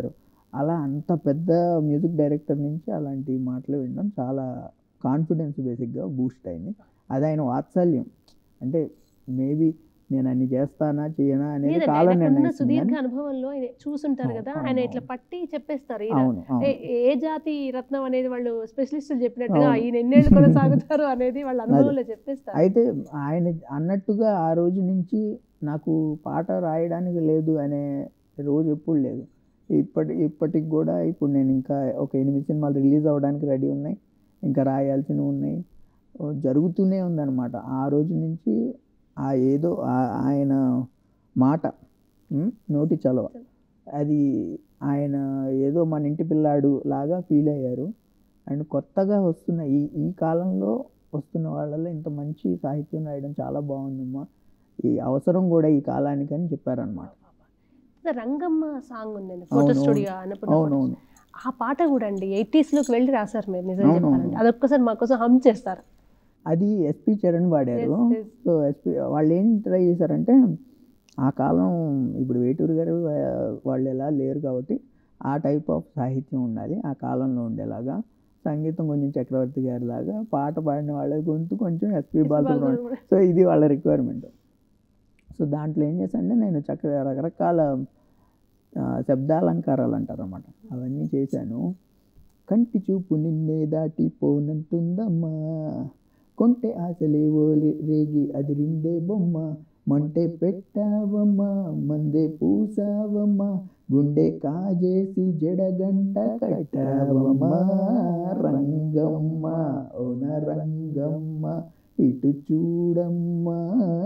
[SPEAKER 2] అలా అంత పెద్ద మ్యూజిక్ డైరెక్టర్ నుంచి అలాంటి మాటలు వినడం చాలా కాన్ఫిడెన్స్ బేసిక్గా బూస్ట్ అయింది అది ఆయన వాత్సల్యం అంటే మేబీ నేను అన్ని చేస్తానా చేయనా అనేది
[SPEAKER 1] లేదండి
[SPEAKER 2] కాలం
[SPEAKER 1] ఆయనకున్న
[SPEAKER 2] నిర్ణయిస్తుంది
[SPEAKER 1] సుదీర్ఘ
[SPEAKER 2] కానీ-
[SPEAKER 1] అనుభవంలో ఆయన చూసుంటారు
[SPEAKER 2] అవును,
[SPEAKER 1] కదా
[SPEAKER 2] అవును,
[SPEAKER 1] ఆయన
[SPEAKER 2] అవును.
[SPEAKER 1] ఇట్లా పట్టి చెప్పేస్తారు ఈయన
[SPEAKER 2] అవును అవును
[SPEAKER 1] ఏ- ఏ జాతి రత్నం అనేది వాళ్ళు స్పెషలిస్టులు చెప్పినట్టుగా
[SPEAKER 2] అవును.
[SPEAKER 1] ఈయన ఎన్నేళ్ళు కొనసాగుతారు అనేది వాళ్ళ అనుభవంలో చెప్పేస్తారు
[SPEAKER 2] అయితే ఆయన అన్నట్టుగా ఆ రోజు నుంచి నాకు పాట రాయడానికి లేదు అనే రోజు ఎప్పుడు లేదు ఇప్పటి ఇప్పటికి కూడా ఇప్పుడు నేను ఇంకా ఒక ఎనిమిది సినిమాలు రిలీజ్ అవ్వడానికి రెడీ ఉన్నాయి ఇంకా రాయాల్సినవి ఉన్నాయి ఓ జరుగుతూనే ఉందన్నమాట ఆ రోజు నుంచి ఆ ఏదో ఆ- ఆయన మాట ఉమ్, నోటి చలవ అది ఆయన ఏదో మన ఇంటి పిల్లాడు లాగా ఫీల్ అయ్యారు అండ్ కొత్తగా వస్తున్న ఈ ఈ కాలంలో వస్తున్న వాళ్ళలో ఇంత మంచి సాహిత్యం రాయడం చాలా బాగుందమ్మా ఈ అవసరం కూడా ఈ కాలానికి అని చెప్పారనమాట
[SPEAKER 1] రంగమ్మ సాంగ్ ఉందండి ఫోటో
[SPEAKER 2] అవును,
[SPEAKER 1] స్టూడియో అన్నపూర్ణ photo
[SPEAKER 2] అవునవును
[SPEAKER 1] studio. ఆ పాట కూడా అండి ఎయిటీస్ లోకి వెళ్ళి రాశారు మీరు నిజం
[SPEAKER 2] అవును,
[SPEAKER 1] చెప్పాలంటే
[SPEAKER 2] అవును.
[SPEAKER 1] అదొక్కసారి మాకోసం హమ్ చేస్తారు
[SPEAKER 2] అది ఎస్పి చరణ్ పాడారు
[SPEAKER 1] Yes, yes.
[SPEAKER 2] సో ఎస్పి వాళ్ళు ఏం ట్రై చేశారంటే ఆ కాలం ఇప్పుడు వేటూరు గారు ఆ, వాళ్ళు ఎలా లేరు కాబట్టి ఆ టైప్ ఆఫ్ సాహిత్యం ఉండాలి ఆ కాలంలో ఉండేలాగా సంగీతం కొంచెం చక్రవర్తి గారి లాగా పాట పాడిన వాళ్ళ గొంతు కొంచెం ఎస్పి బాలసుబ్రహ్మణ్యం సో ఇది వాళ్ళ రిక్వైర్మెంట్ సో దాంట్లో ఏం చేశానంటే నేను చక్ర రకరకాల ఆ, శబ్దాలంకారాలు అంటారు అనమాట అవన్నీ చేశాను కంటి చూపు నిన్నే దాటి పోనంటుందమ్మా కొంటె ఆశలేవో లే- రేగి అదిరిందే బొమ్మ మంటే పెట్టావమ్మా మందే పూసావమ్మా గుండె కాజేసి జడగంట కట్టావమ్మా రంగమ్మ ఓన రంగమ్మ ఇటు చూడమ్మా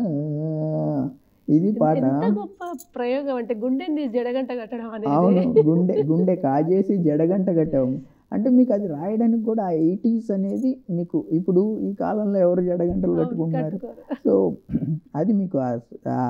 [SPEAKER 2] ఇది పాట
[SPEAKER 1] ఎంత గొప్ప ప్రయోగం అంటే గుండెని తీసి జడగంట కట్టడం
[SPEAKER 2] అవును
[SPEAKER 1] అనేది
[SPEAKER 2] గుండె గుండె కాజేసి జడగంట కట్టాము అంటే మీకు అది రాయడానికి కూడా ఆ ఎయిటీస్ అనేది మీకు ఇప్పుడు ఈ కాలంలో ఎవరు జడగంటలు కట్టుకుంటున్నారు
[SPEAKER 1] కట్టుకోరు.
[SPEAKER 2] సో అది మీకు ఆ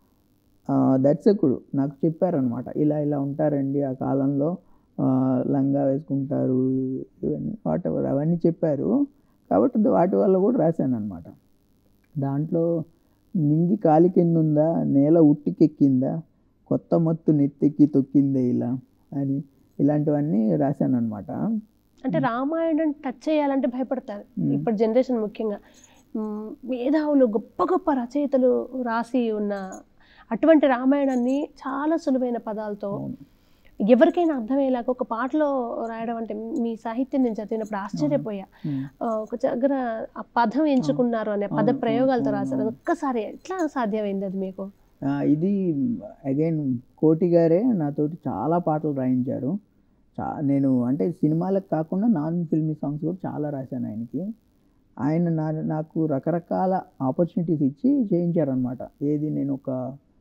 [SPEAKER 2] ఆ, దర్శకుడు నాకు చెప్పారనమాట ఇలా ఇలా ఉంటారండి ఆ కాలంలో ఆ, లంగా వేసుకుంటారు ఇవన్నీ వాట్ ఎవర్ అవన్నీ చెప్పారు కాబట్టి ద- వాటి వల్ల కూడా రాశాను అనమాట దాంట్లో నింగి కాలి కింద ఉందా నేల ఉట్టికెక్కిందా కొత్త మత్తు నెత్తెక్కి తొక్కిందే ఇలా అని ఇలాంటివన్నీ రాశాను అనమాట
[SPEAKER 1] అంటే రామాయణం టచ్ చేయాలంటే భయపడతారు ఇప్పటి జనరేషన్ ముఖ్యంగా మ్, మేధావులు గొప్ప గొప్ప రచయితలు రాసి ఉన్న అటువంటి రామాయణాన్ని చాలా సులువైన పదాలతో ఎవరికైనా అర్థమయ్యేలాగా ఒక పాటలో రాయడం అంటే మీ సాహిత్యం నేను చదివినప్పుడు ఆశ్చర్యపోయా ఆ, ఒక దగ్గర ఆ పదం ఎంచుకున్నారు అనే పద
[SPEAKER 2] అవును,
[SPEAKER 1] ప్రయోగాలతో
[SPEAKER 2] అవును,
[SPEAKER 1] రాశారు అది ఒక్కసారి ఎట్లా సాధ్యమైంది అది మీకు
[SPEAKER 2] ఆ, ఇది అగైన్ కోటి గారే నాతోటి చాలా పాటలు రాయించారు చా నేను అంటే సినిమాలకు కాకుండా నాన్ ఫిల్మీ సాంగ్స్ కూడా చాలా రాశాను ఆయనకి ఆయన నా నాకు రకరకాల ఆపర్చునిటీస్ ఇచ్చి చేయించారనమాట ఏది నేను ఒక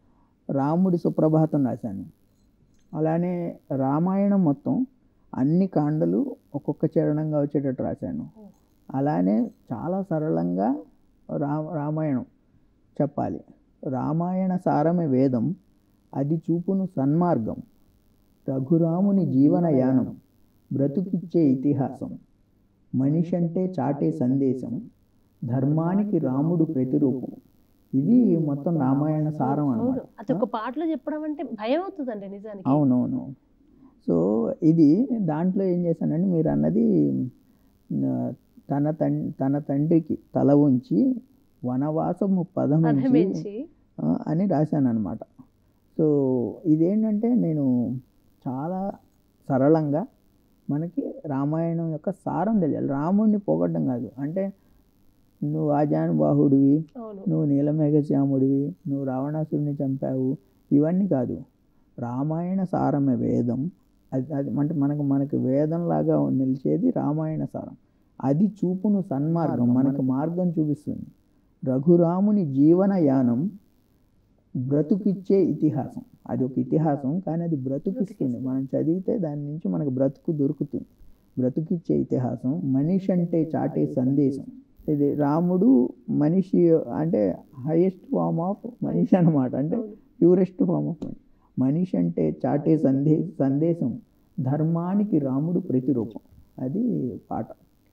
[SPEAKER 2] రాముడి సుప్రభాతం రాశాను అలానే రామాయణం మొత్తం అన్ని కాండలు ఒక్కొక్క చరణంగా వచ్చేటట్టు రాశాను అలానే చాలా సరళంగా రా రామాయణం చెప్పాలి రామాయణ సారమే వేదం అది చూపును సన్మార్గం రఘురాముని జీవన యానం బ్రతుకిచ్చే ఇతిహాసం మనిషి అంటే చాటే సందేశం ధర్మానికి రాముడు ప్రతిరూపం ఇది మొత్తం రామాయణ సారం
[SPEAKER 1] అవును
[SPEAKER 2] అన్నమాట
[SPEAKER 1] అది ఒక పాటలో చెప్పడం అంటే భయం అవుతుందండి నిజానికి
[SPEAKER 2] అవునవును సో ఇది దాంట్లో ఏం చేశానంటే మీరు అన్నది ఆ, తన తం తన తండ్రికి తల ఉంచి వనవాసము పదమించి
[SPEAKER 1] పదమించి
[SPEAKER 2] ఆ, అని రాశాను అనమాట సో ఇదేంటంటే నేను చాలా సరళంగా మనకి రామాయణం యొక్క సారం తెలియాలి రాముడిని పొగడ్డం కాదు అంటే నువ్వు ఆజానుబాహుడివి
[SPEAKER 1] అవును
[SPEAKER 2] నువ్వు నీలమేఘశ్యాముడివి నువ్వు రావణాసుడిని చంపావు ఇవన్నీ కాదు రామాయణ సారమే వేదం అది అది అంటే మనకు మనకు వేదంలాగా నిలిచేది రామాయణ సారం అది చూపును సన్మార్గం మనకు మార్గం చూపిస్తుంది రఘురాముని జీవన యానం బ్రతుకిచ్చే ఇతిహాసం అది ఒక ఇతిహాసం కానీ అది బ్రతుకిస్తుంది మనం చదివితే దాని నుంచి మనకు బ్రతుకు దొరుకుతుంది బ్రతుకిచ్చే ఇతిహాసం మనిషి అంటే చాటే సందేశం ఇది రాముడు మనిషి అంటే హైయెస్ట్ ఫామ్ ఆఫ్ మనిషి అన్నమాట అంటే
[SPEAKER 1] అవును.
[SPEAKER 2] ప్యూరెస్ట్ ఫామ్ ఆఫ్ మనిషి మనిషి అంటే చాటే సందే సందేశం ధర్మానికి రాముడు ప్రతిరూపం అది పాట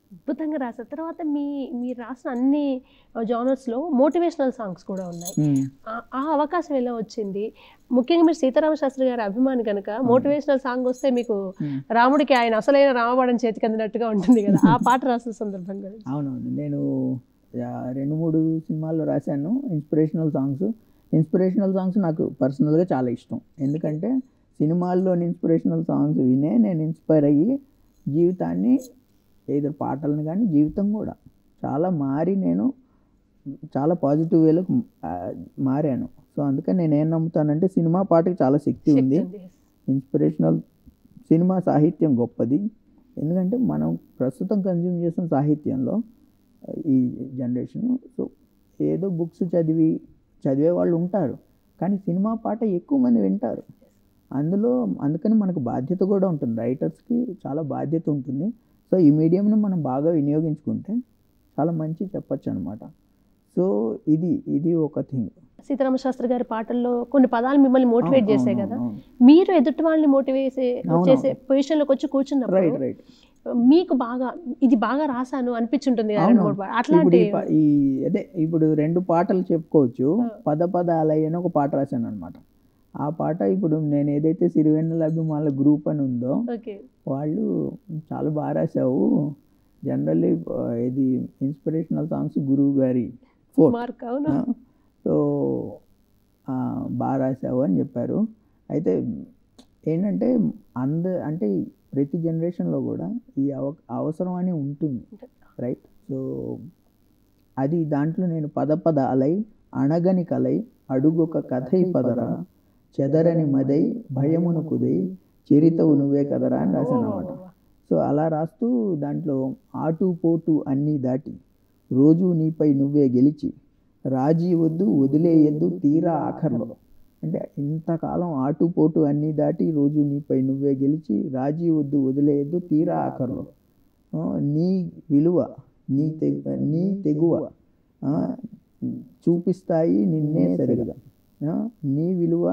[SPEAKER 1] అద్భుతంగా రాశారు తర్వాత మీ మీరు రాసిన అన్ని జానర్స్లో మోటివేషనల్ సాంగ్స్ కూడా ఉన్నాయి
[SPEAKER 2] మ్మ్.
[SPEAKER 1] ఆ- ఆ అవకాశం ఎలా వచ్చింది ముఖ్యంగా మీరు సీతారామ శాస్త్రి గారి అభిమాని కనుక మోటివేషనల్ సాంగ్ వస్తే మీకు
[SPEAKER 2] మ్మ్.
[SPEAKER 1] రాముడికి ఆయన అసలైన రామబాణం చేతికి అందినట్టుగా ఉంటుంది కదా ఆ పాట రాసిన సందర్భం గురించి
[SPEAKER 2] అవునవును నేను ఆ, రెండు మూడు సినిమాల్లో రాశాను ఇన్స్పిరేషనల్ సాంగ్స్ ఇన్స్పిరేషనల్ సాంగ్స్ నాకు పర్సనల్గా చాలా ఇష్టం ఎందుకంటే సినిమాల్లోని ఇన్స్పిరేషనల్ సాంగ్స్ వినే నేను ఇన్స్పైర్ అయ్యి జీవితాన్ని ఏదో పాటలను కానీ జీవితం కూడా చాలా మారి నేను చాలా పాజిటివ్ వేలో మారాను సో అందుకని నేను ఏం నమ్ముతానంటే సినిమా పాటకి చాలా శక్తి ఉంది
[SPEAKER 1] ఉంది.
[SPEAKER 2] ఇన్స్పిరేషనల్ సినిమా సాహిత్యం గొప్పది ఎందుకంటే మనం ప్రస్తుతం కన్జ్యూమ్ చేస్తున్న సాహిత్యంలో ఆ, ఈ జనరేషన్ సో ఏదో బుక్స్ చదివి చదివే వాళ్ళు ఉంటారు కానీ సినిమా పాట ఎక్కువ మంది వింటారు అందులో అందుకని మనకు బాధ్యత కూడా ఉంటుంది రైటర్స్కి చాలా బాధ్యత ఉంటుంది సో ఈ మీడియంను మనం బాగా వినియోగించుకుంటే చాలా మంచి చెప్పచ్చు అనమాట సో ఇది ఇది ఒక థింగ్
[SPEAKER 1] సీతారామ శాస్త్రి గారి పాటల్లో కొన్ని పదాలు మిమ్మల్ని మోటివేట్ చేసాయి కదా మీరు ఎదుటి వాళ్ళని మోటివేట్
[SPEAKER 2] అవును.
[SPEAKER 1] చేసే పొజిషన్లోకి వచ్చి కూర్చున్నప్పుడు
[SPEAKER 2] రైట్ రైట్
[SPEAKER 1] మీకు బాగా ఇది బాగా రాశాను అనిపించుంటుంది కదా రెండు
[SPEAKER 2] అవును.
[SPEAKER 1] మూడు పాటలు.
[SPEAKER 2] ఇప్పుడు
[SPEAKER 1] అట్లాంటి
[SPEAKER 2] ఈ ప- ఈ అదే ఇప్పుడు రెండు పాటలు చెప్పుకోవచ్చు పద పద అలయ్య అని ఒక పాట రాశాను అనమాట ఆ పాట ఇప్పుడు నేను ఏదైతే సిరివెన్నెల అభిమానుల గ్రూప్ అని ఉందో
[SPEAKER 1] ఓకే
[SPEAKER 2] వాళ్ళు చాలా బాగా రాశావు జనరల్లీ ఇది ఇన్స్పిరేషనల్ సాంగ్స్ గురువు గారి ఫోర్
[SPEAKER 1] మార్క్ అవును
[SPEAKER 2] సో ఆ, బాగా రాశావు అని చెప్పారు అయితే ఏంటంటే అంద అంటే ప్రతి జనరేషన్లో కూడా ఈ అవ అవసరం అని ఉంటుంది రైట్ సో అది దాంట్లో నేను పద పద అలై అణగని కలై అడుగొక కథై పదరా చెదరని మదై భయమును కుదై చరితవు నువ్వే కదరా అని రాశాను అనమాట సో అలా రాస్తూ దాంట్లో ఆటు పోటు అన్నీ దాటి రోజు నీపై నువ్వే గెలిచి రాజీ వద్దు వదిలేయద్దు తీరా ఆఖర్లో అంటే ఇంతకాలం ఆటుపోటు అన్నీ దాటి రోజు నీపై నువ్వే గెలిచి రాజీ వద్దు వదిలేయద్దు తీరా ఆఖర్లో ఆ, నీ విలువ నీ తె నీ తెగువ ఆ, చూపిస్తాయి నిన్నే సరిగా ఆ, నీ విలువ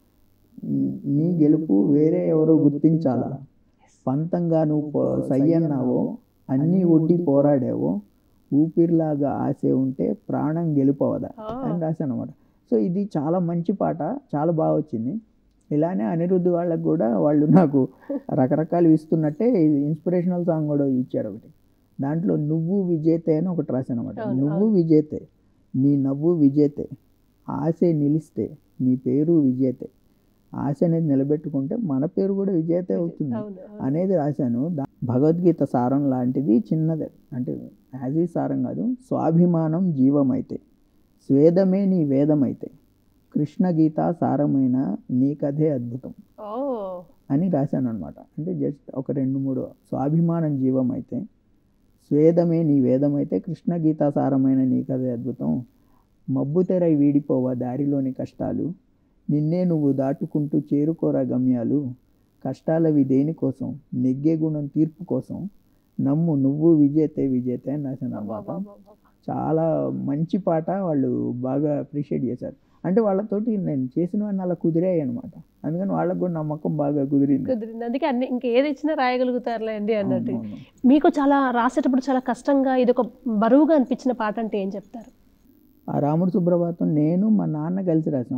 [SPEAKER 2] నీ గెలుపు వేరే ఎవరో గుర్తించాలా పంతంగా నువ్వు పో- సయ్యన్నావో అన్నీ ఒడ్డి పోరాడావో ఊపిరిలాగా ఆశే ఉంటే ప్రాణం గెలుపవదా అని రాశాను అనమాట సో ఇది చాలా మంచి పాట చాలా బాగా వచ్చింది ఇలానే అనిరుద్ధ్ వాళ్ళకి కూడా వాళ్ళు నాకు రకరకాలు ఇస్తున్నట్టే ఇది ఇన్స్పిరేషనల్ సాంగ్ కూడా ఇచ్చారు ఒకటి దాంట్లో నువ్వు విజేతే అని ఒకటి రాశాను అనమాట
[SPEAKER 1] అవును,
[SPEAKER 2] నువ్వు విజేతే నీ నవ్వు విజేతే ఆశే నిలిస్తే నీ పేరు విజేతే ఆశ అనేది నిలబెట్టుకుంటే మన పేరు కూడా విజేతే అవుతుంది
[SPEAKER 1] అవును అవును.
[SPEAKER 2] అనేది రాశాను దా- భగవద్గీత సారం లాంటిది చిన్నదే అంటే యాజ్ ఈ సారం కాదు స్వాభిమానం జీవమైతే స్వేదమే నీ వేదమైతే కృష్ణ గీత సారమైన నీ కథే అద్భుతం
[SPEAKER 1] ఓ
[SPEAKER 2] అని రాశాను అనమాట అంటే జస్ట్ ఒక రెండు మూడు స్వాభిమానం జీవమైతే స్వేదమే నీ వేదమైతే కృష్ణ గీతా సారమైన నీ కథే అద్భుతం మబ్బు తెరై వీడిపోవా దారిలోని కష్టాలు నిన్నే నువ్వు దాటుకుంటూ చేరుకోరా గమ్యాలు కష్టాలవి దేనికోసం నెగ్గే గుణం తీర్పు కోసం నమ్ము నువ్వు విజేతే విజేతే అని రాశాను అనమాట చాలా మంచి పాట వాళ్ళు బాగా అప్రిషియేట్ చేశారు అంటే వాళ్ళతోటి నేను చేసినవన్నీ అలా కుదిరాయి అనమాట అందుకని వాళ్ళకు కూడా నమ్మకం బాగా కుదిరింది
[SPEAKER 1] కుదిరింది అందుకే అన్ని ఇంకా ఏది ఇచ్చినా రాయగలుగుతారులే అండి అన్నట్టు
[SPEAKER 2] అవును.
[SPEAKER 1] మీకు చాలా రాసేటప్పుడు చాలా కష్టంగా ఇది ఒక బరువుగా అనిపించిన పాట అంటే ఏం చెప్తారు
[SPEAKER 2] ఆ రాముడు సుప్రభాతం నేను మా నాన్న కలిసి రాసాం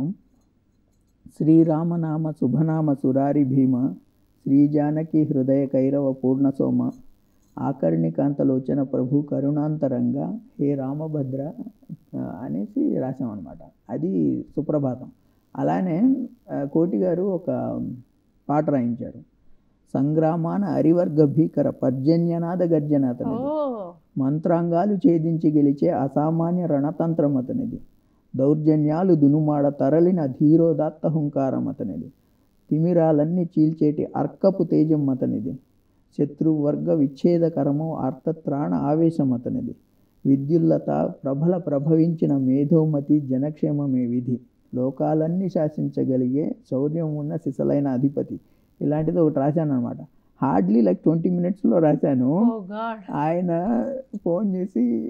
[SPEAKER 2] శ్రీరామనామ శుభనామ సురారి భీమ శ్రీ జానకి హృదయ కైరవ పూర్ణసోమ ఆకర్ణికాంతలోచన ప్రభు కరుణాంతరంగా హే రామభద్ర ఆ, అనేసి రాసామన్నమాట అది సుప్రభాతం అలానే ఆ, కోటి గారు ఒక పాట రాయించారు సంగ్రామాన అరివర్గ భీకర పర్జన్యనాద గర్జన
[SPEAKER 1] ఓ
[SPEAKER 2] అతనిది మంత్రాంగాలు ఛేదించి గెలిచే అసామాన్య రణతంత్రం అతనిది దౌర్జన్యాలు దునుమాడ తరలిన ధీరోదాత్త హుంకారం అతనిది తిమిరాలన్నీ చీల్చేటి అర్కపు తేజం అతనిది శత్రువర్గ విచ్ఛేదకరము అర్థత్రాణ ఆవేశం అతనిది విద్యుల్లత ప్రబల ప్రభవించిన మేధోమతి జనక్షేమమే విధి లోకాలన్నీ శాసించగలిగే శౌర్యం ఉన్న సిసలైన అధిపతి ఇలాంటిది ఒకటి రాశాను అనమాట హార్డ్లీ లైక్ ట్వంటీ మినిట్స్లో రాశాను
[SPEAKER 1] ఓ గాడ్
[SPEAKER 2] ఆయన ఫోన్ చేసి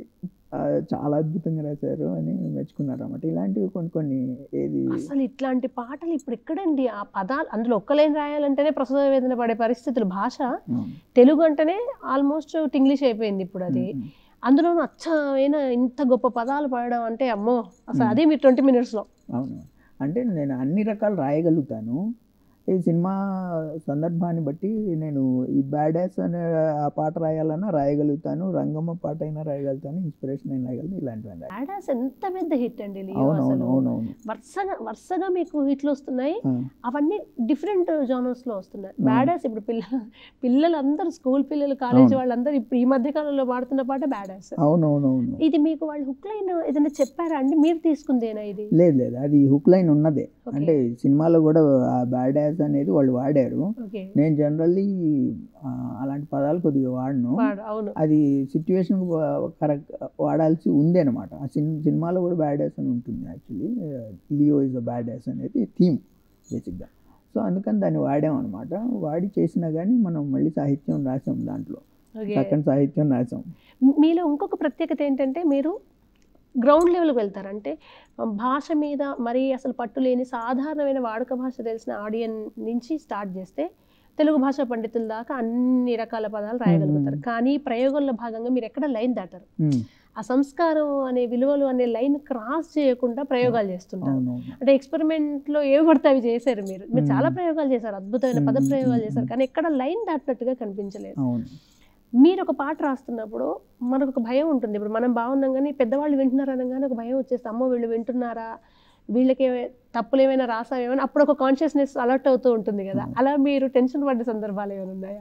[SPEAKER 2] ఆ, చాలా అద్భుతంగా రాశారు అని మెచ్చుకున్నారు అన్నమాట ఇలాంటివి కొన్ని కొన్ని ఏది
[SPEAKER 1] అసలు ఇట్లాంటి పాటలు ఇప్పుడు ఎక్కడండి ఆ పదాలు అందులో ఒక్కలేని రాయాలంటేనే ప్రసవ వేదన పడే పరిస్థితులు భాష
[SPEAKER 2] అవును.
[SPEAKER 1] తెలుగు అంటేనే ఆల్మోస్ట్ ఇంగ్లీష్ అయిపోయింది ఇప్పుడు అది
[SPEAKER 2] ఉమ్, ఉమ్.
[SPEAKER 1] అందులోనూ అచ్చమైన ఇంత గొప్ప పదాలు పాడడం అంటే అమ్మో అసలు అదే మీరు ట్వంటీ మినిట్స్లో
[SPEAKER 2] అవును అంటే నేను అన్ని రకాలు రాయగలుగుతాను ఈ సినిమా సందర్భాన్ని బట్టి నేను ఈ బ్యాడ్ యాస్ అనే ఆ పాట రాయాలన్నా రాయగలుగుతాను రంగమ్మ పాట అయినా రాయగలుగుతాను ఇన్స్పిరేషన్ అయినా రాయగలుగుతాను ఇలాంటివన్నీ రాయ-
[SPEAKER 1] బ్యాడాస్ ఎంత పెద్ద హిట్ అండి లియో
[SPEAKER 2] అవునవును
[SPEAKER 1] అసలు
[SPEAKER 2] అవునవును
[SPEAKER 1] వరుసగా వరుసగా మీకు హిట్లు వస్తున్నాయి
[SPEAKER 2] ఆ,
[SPEAKER 1] అవన్నీ డిఫరెంట్ జానర్స్ లో వస్తున్నాయి బ్యాడాస్ ఇప్పుడు పిల్లలు పిల్లలందరూ స్కూల్ పిల్లలు కాలేజ్ వాళ్ళందరూ ఇప్పుడు ఈ మధ్య కాలంలో పాడుతున్న పాట బ్యాడాస్
[SPEAKER 2] అవునవునవును
[SPEAKER 1] ఇది మీకు వాళ్ళు హుక్ లైన్ ఏదైనా చెప్పారా అండి మీరు తీసుకుందేనా ఇది
[SPEAKER 2] లేదు లేదు అది హుక్ లైన్ ఉన్నదే
[SPEAKER 1] Okay.
[SPEAKER 2] అంటే సినిమాలో కూడా ఆ బ్యాడ్ యాస్ అనేది వాళ్ళు వాడారు
[SPEAKER 1] ఓకే
[SPEAKER 2] నేను జనరల్లీ అలాంటి పదాలు కొద్దిగా వాడను
[SPEAKER 1] పాడు అవును
[SPEAKER 2] అది సిచ్యువేషన్ కరెక్ట్ వాడాల్సి ఉంది అనమాట ఆ సిన్ సినిమాలో కూడా బ్యాడ్ యాస్ అని ఉంటుంది actually Leo is a bad ass అనేది థీమ్ బేసిక్గా సో అందుకని దాన్ని వాడామన్నమాట వాడి చేసినా కానీ మనం మళ్ళీ సాహిత్యం రాసాం దాంట్లో
[SPEAKER 1] ఓకే
[SPEAKER 2] చక్కని సాహిత్యం రాసాం
[SPEAKER 1] మీలో ఇంకొక ప్రత్యేకత ఏంటంటే మీరు గ్రౌండ్ లెవెల్కి వెళ్తారు అంటే భాష మీద మరి అసలు పట్టు లేని సాధారణమైన వాడుక భాష తెలిసిన ఆడియన్ నుంచి స్టార్ట్ చేస్తే తెలుగు భాషా పండితుల దాకా అన్ని రకాల పదాలు రాయగలుగుతారు కానీ ప్రయోగంలో భాగంగా మీరు ఎక్కడ లైన్ దాటారు
[SPEAKER 2] ఉమ్,
[SPEAKER 1] ఆ సంస్కారం అనే విలువలు అనే లైన్ క్రాస్ చేయకుండా ప్రయోగాలు చేస్తుంటారు
[SPEAKER 2] అవునవును
[SPEAKER 1] అంటే experiment లో ఏవి పడితే అవి చేశారు మీరు మీరు చాలా ప్రయోగాలు చేశారు అద్భుతమైన పద
[SPEAKER 2] మ్మ్,
[SPEAKER 1] ప్రయోగాలు
[SPEAKER 2] మ్మ్,
[SPEAKER 1] చేశారు కానీ ఎక్కడ లైన్ దాటినట్టుగా కనిపించలేదు
[SPEAKER 2] అవును
[SPEAKER 1] మీరు ఒక పాట రాస్తున్నప్పుడు మనకు ఒక భయం ఉంటుంది ఇప్పుడు మనం బాగున్నాం కానీ పెద్దవాళ్ళు వింటున్నారు అనగానే ఒక భయం వచ్చేస్తే అమ్మో వీళ్ళు వింటున్నారా వీళ్ళకి ఏవై- తప్పులు ఏమైనా రాసావేమైనా అప్పుడు ఒక కాన్షియస్నెస్ అలర్ట్ అవుతూ ఉంటుంది కదా అలా మీరు టెన్షన్ పడ్డ సందర్భాలు ఏమైనా ఉన్నాయా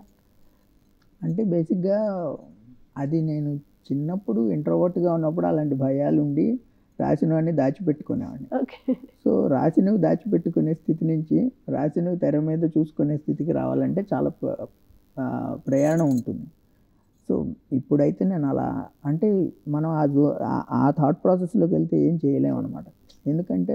[SPEAKER 2] అంటే బేసిక్గా అది నేను చిన్నప్పుడు ఇంట్రోవర్ట్గా ఉన్నప్పుడు అలాంటి భయాలు ఉండి రాసినవన్నీ దాచిపెట్టుకునేవాడిని
[SPEAKER 1] ఓకే
[SPEAKER 2] సో రాసినవి దాచిపెట్టుకునే స్థితి నుంచి రాసినవి తెర మీద చూసుకునే స్థితికి రావాలంటే చాలా ప్ర- ఆ, ప్రయాణం ఉంటుంది సో ఇప్పుడైతే నేను అలా అంటే మనం ఆ జో ఆ- ఆ థాట్ ప్రాసెస్లోకి వెళ్తే ఏం చేయలేము అనమాట ఎందుకంటే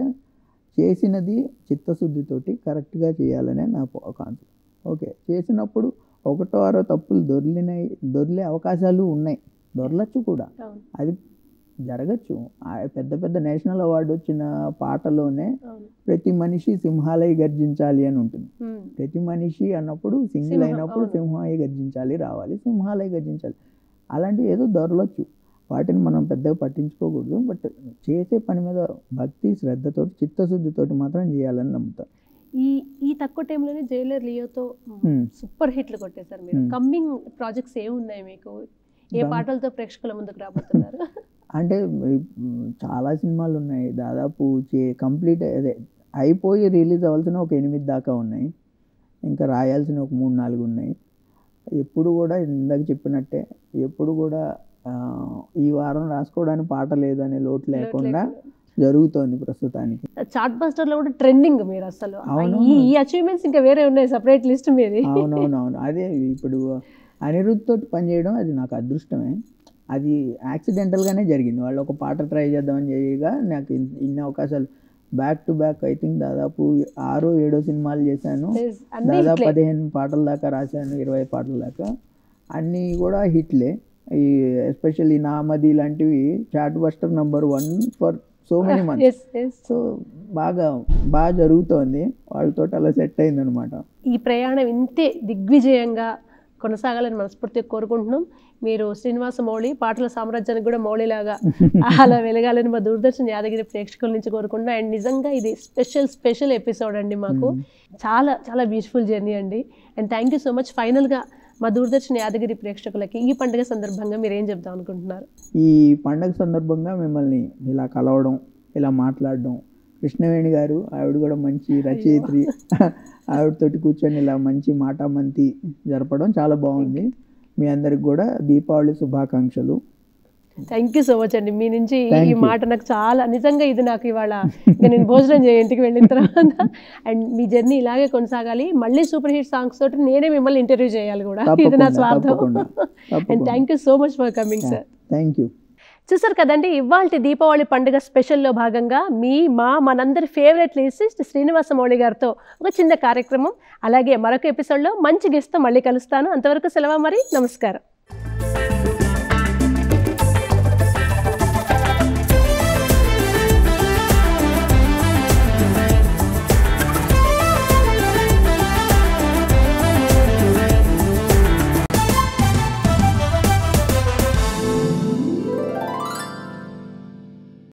[SPEAKER 2] చేసినది చిత్తశుద్ధితోటి కరెక్ట్గా చేయాలనే నా కాన్సెప్ట్ ఓకే చేసినప్పుడు ఒకటో ఆరో తప్పులు దొర్లినాయి దొర్లే అవకాశాలు ఉన్నాయి దొరలచ్చు కూడా
[SPEAKER 1] అవును
[SPEAKER 2] అది జరగచ్చు ఆ పెద్ద పెద్ద నేషనల్ అవార్డు వచ్చిన పాటలోనే
[SPEAKER 1] అవును
[SPEAKER 2] ప్రతి మనిషి సింహాలై గర్జించాలి అని ఉంటుంది
[SPEAKER 1] మ్మ్.
[SPEAKER 2] ప్రతి మనిషి అన్నప్పుడు సింగిల్
[SPEAKER 1] సింహం,
[SPEAKER 2] అయినప్పుడు
[SPEAKER 1] అవును.
[SPEAKER 2] సింహాయి గర్జించాలి రావాలి సింహాలై గర్జించాలి అలాంటివి ఏదో దొరలొచ్చు వాటిని మనం పెద్దగా పట్టించుకోకూడదు బట్ చేసే పని మీద భక్తి శ్రద్ధతోటి చిత్తశుద్ధితోటి మాత్రం చేయాలని నమ్ముతాను
[SPEAKER 1] ఈ ఈ తక్కువ టైంలోనే జైలర్ లియోతో
[SPEAKER 2] Hmm.
[SPEAKER 1] సూపర్ హిట్లు కొట్టేశారు మీరు
[SPEAKER 2] Hmm.
[SPEAKER 1] కమ్మింగ్ ప్రాజెక్ట్స్ ఏ ఉన్నాయి మీకు ఏ పాటలతో ప్రేక్షకుల ముందుకు రాబోతున్నారు
[SPEAKER 2] అంటే మ్, చాలా సినిమాలు ఉన్నాయి దాదాపు చే కంప్లీట్ అదే అయిపోయి రిలీజ్ అవ్వాల్సిన ఒక ఎనిమిది దాకా ఉన్నాయి ఇంకా రాయాల్సిన ఒక మూడు నాలుగు ఉన్నాయి ఎప్పుడు కూడా ఇందాక చెప్పినట్టే ఎప్పుడు కూడా ఆ, ఈ వారం రాసుకోవడానికి పాట లేదనే లోటు లేకుండా జరుగుతోంది ప్రస్తుతానికి
[SPEAKER 1] చార్ట్ బస్టర్ లో కూడా ట్రెండింగ్ మీరు అసలు
[SPEAKER 2] అవును.
[SPEAKER 1] ఈ ఈ అచీవ్మెంట్స్ ఇంకా వేరే ఉన్నాయి సపరేట్ లిస్ట్ మీది
[SPEAKER 2] అవునవునవును అదే ఇప్పుడు అనిరుద్ధ్ తోటి పనిచేయడం అది నాకు అదృష్టమే అది యాక్సిడెంటల్గానే జరిగింది వాళ్ళు ఒక పాట ట్రై చేద్దామని చేయగా నాకు ఇన్- ఇన్ని అవకాశాలు back to back I think దాదాపు ఆరో ఏడో సినిమాలు చేశాను
[SPEAKER 1] Yes, అన్ని
[SPEAKER 2] దాదాపు
[SPEAKER 1] hitlే.
[SPEAKER 2] పదిహేను పాటల దాకా రాశాను ఇరవై పాటల దాకా అన్నీ కూడా హిట్లే ఈ ఎస్పెషల్లీ నామది లాంటివి chartbuster number one for so many months
[SPEAKER 1] Yes, yes.
[SPEAKER 2] So బాగా బాగా జరుగుతోంది వాళ్ళతో అలా సెట్ అయిందనమాట
[SPEAKER 1] ఈ ప్రయాణం ఇంతే దిగ్విజయంగా కొనసాగాలని మనస్ఫూర్తిగా కోరుకుంటున్నాం మీరు శ్రీనివాస మౌళి పాటల సామ్రాజ్యానికి కూడా మౌళిలాగా అలా వెలగాలని మా దూరదర్శన్ యాదగిరి ప్రేక్షకుల నుంచి కోరుకుంటున్నాం అండ్ నిజంగా ఇది స్పెషల్ స్పెషల్ ఎపిసోడ్ అండి మాకు చాలా చాలా బ్యూటిఫుల్ జర్నీ అండి and thank you so much ఫైనల్గా మా దూరదర్శన్ యాదగిరి ప్రేక్షకులకి ఈ పండుగ సందర్భంగా మీరు ఏం చెప్దాం అనుకుంటున్నారు
[SPEAKER 2] ఈ పండగ సందర్భంగా మిమ్మల్ని ఇలా కలవడం ఇలా మాట్లాడడం కృష్ణవేణి గారు ఆవిడ కూడా మంచి రచయిత్రి ఆవిడతోటి కూర్చొని ఇలా మంచి మాటామంతి జరపడం చాలా బాగుంది మీ అందరికి కూడా దీపావళి శుభాకాంక్షలు
[SPEAKER 1] థ్యాంక్ యూ సో మచ్ అండి మీ నుంచి ఈ-
[SPEAKER 2] Thank
[SPEAKER 1] ఈ
[SPEAKER 2] you.
[SPEAKER 1] మాట నాకు చాలా నిజంగా ఇది నాకు ఇవాళ ఇంకా నేను భోజనం చేయ ఇంటికి వెళ్ళిన తర్వాత అండ్ మీ జర్నీ ఇలాగే కొనసాగాలి మళ్ళీ సూపర్ హిట్ సాంగ్స్ తోటి నేనే మిమ్మల్ని ఇంటర్వ్యూ చేయాలి కూడా ఇది నా
[SPEAKER 2] తప్పకుండా
[SPEAKER 1] స్వార్థం
[SPEAKER 2] తప్పకుండా
[SPEAKER 1] అండ్
[SPEAKER 2] తప్పకుండా
[SPEAKER 1] thank you so much for coming sir
[SPEAKER 2] thank you
[SPEAKER 1] చూసారు కదండి ఇవాళ దీపావళి పండుగ స్పెషల్లో భాగంగా మీ మా మనందరి ఫేవరెట్ లిసిస్ట్ శ్రీనివాస మౌళి గారితో ఒక చిన్న కార్యక్రమం అలాగే మరొక ఎపిసోడ్లో మంచి గెస్ట్తో మళ్ళీ కలుస్తాను అంతవరకు సెలవు మరి నమస్కారం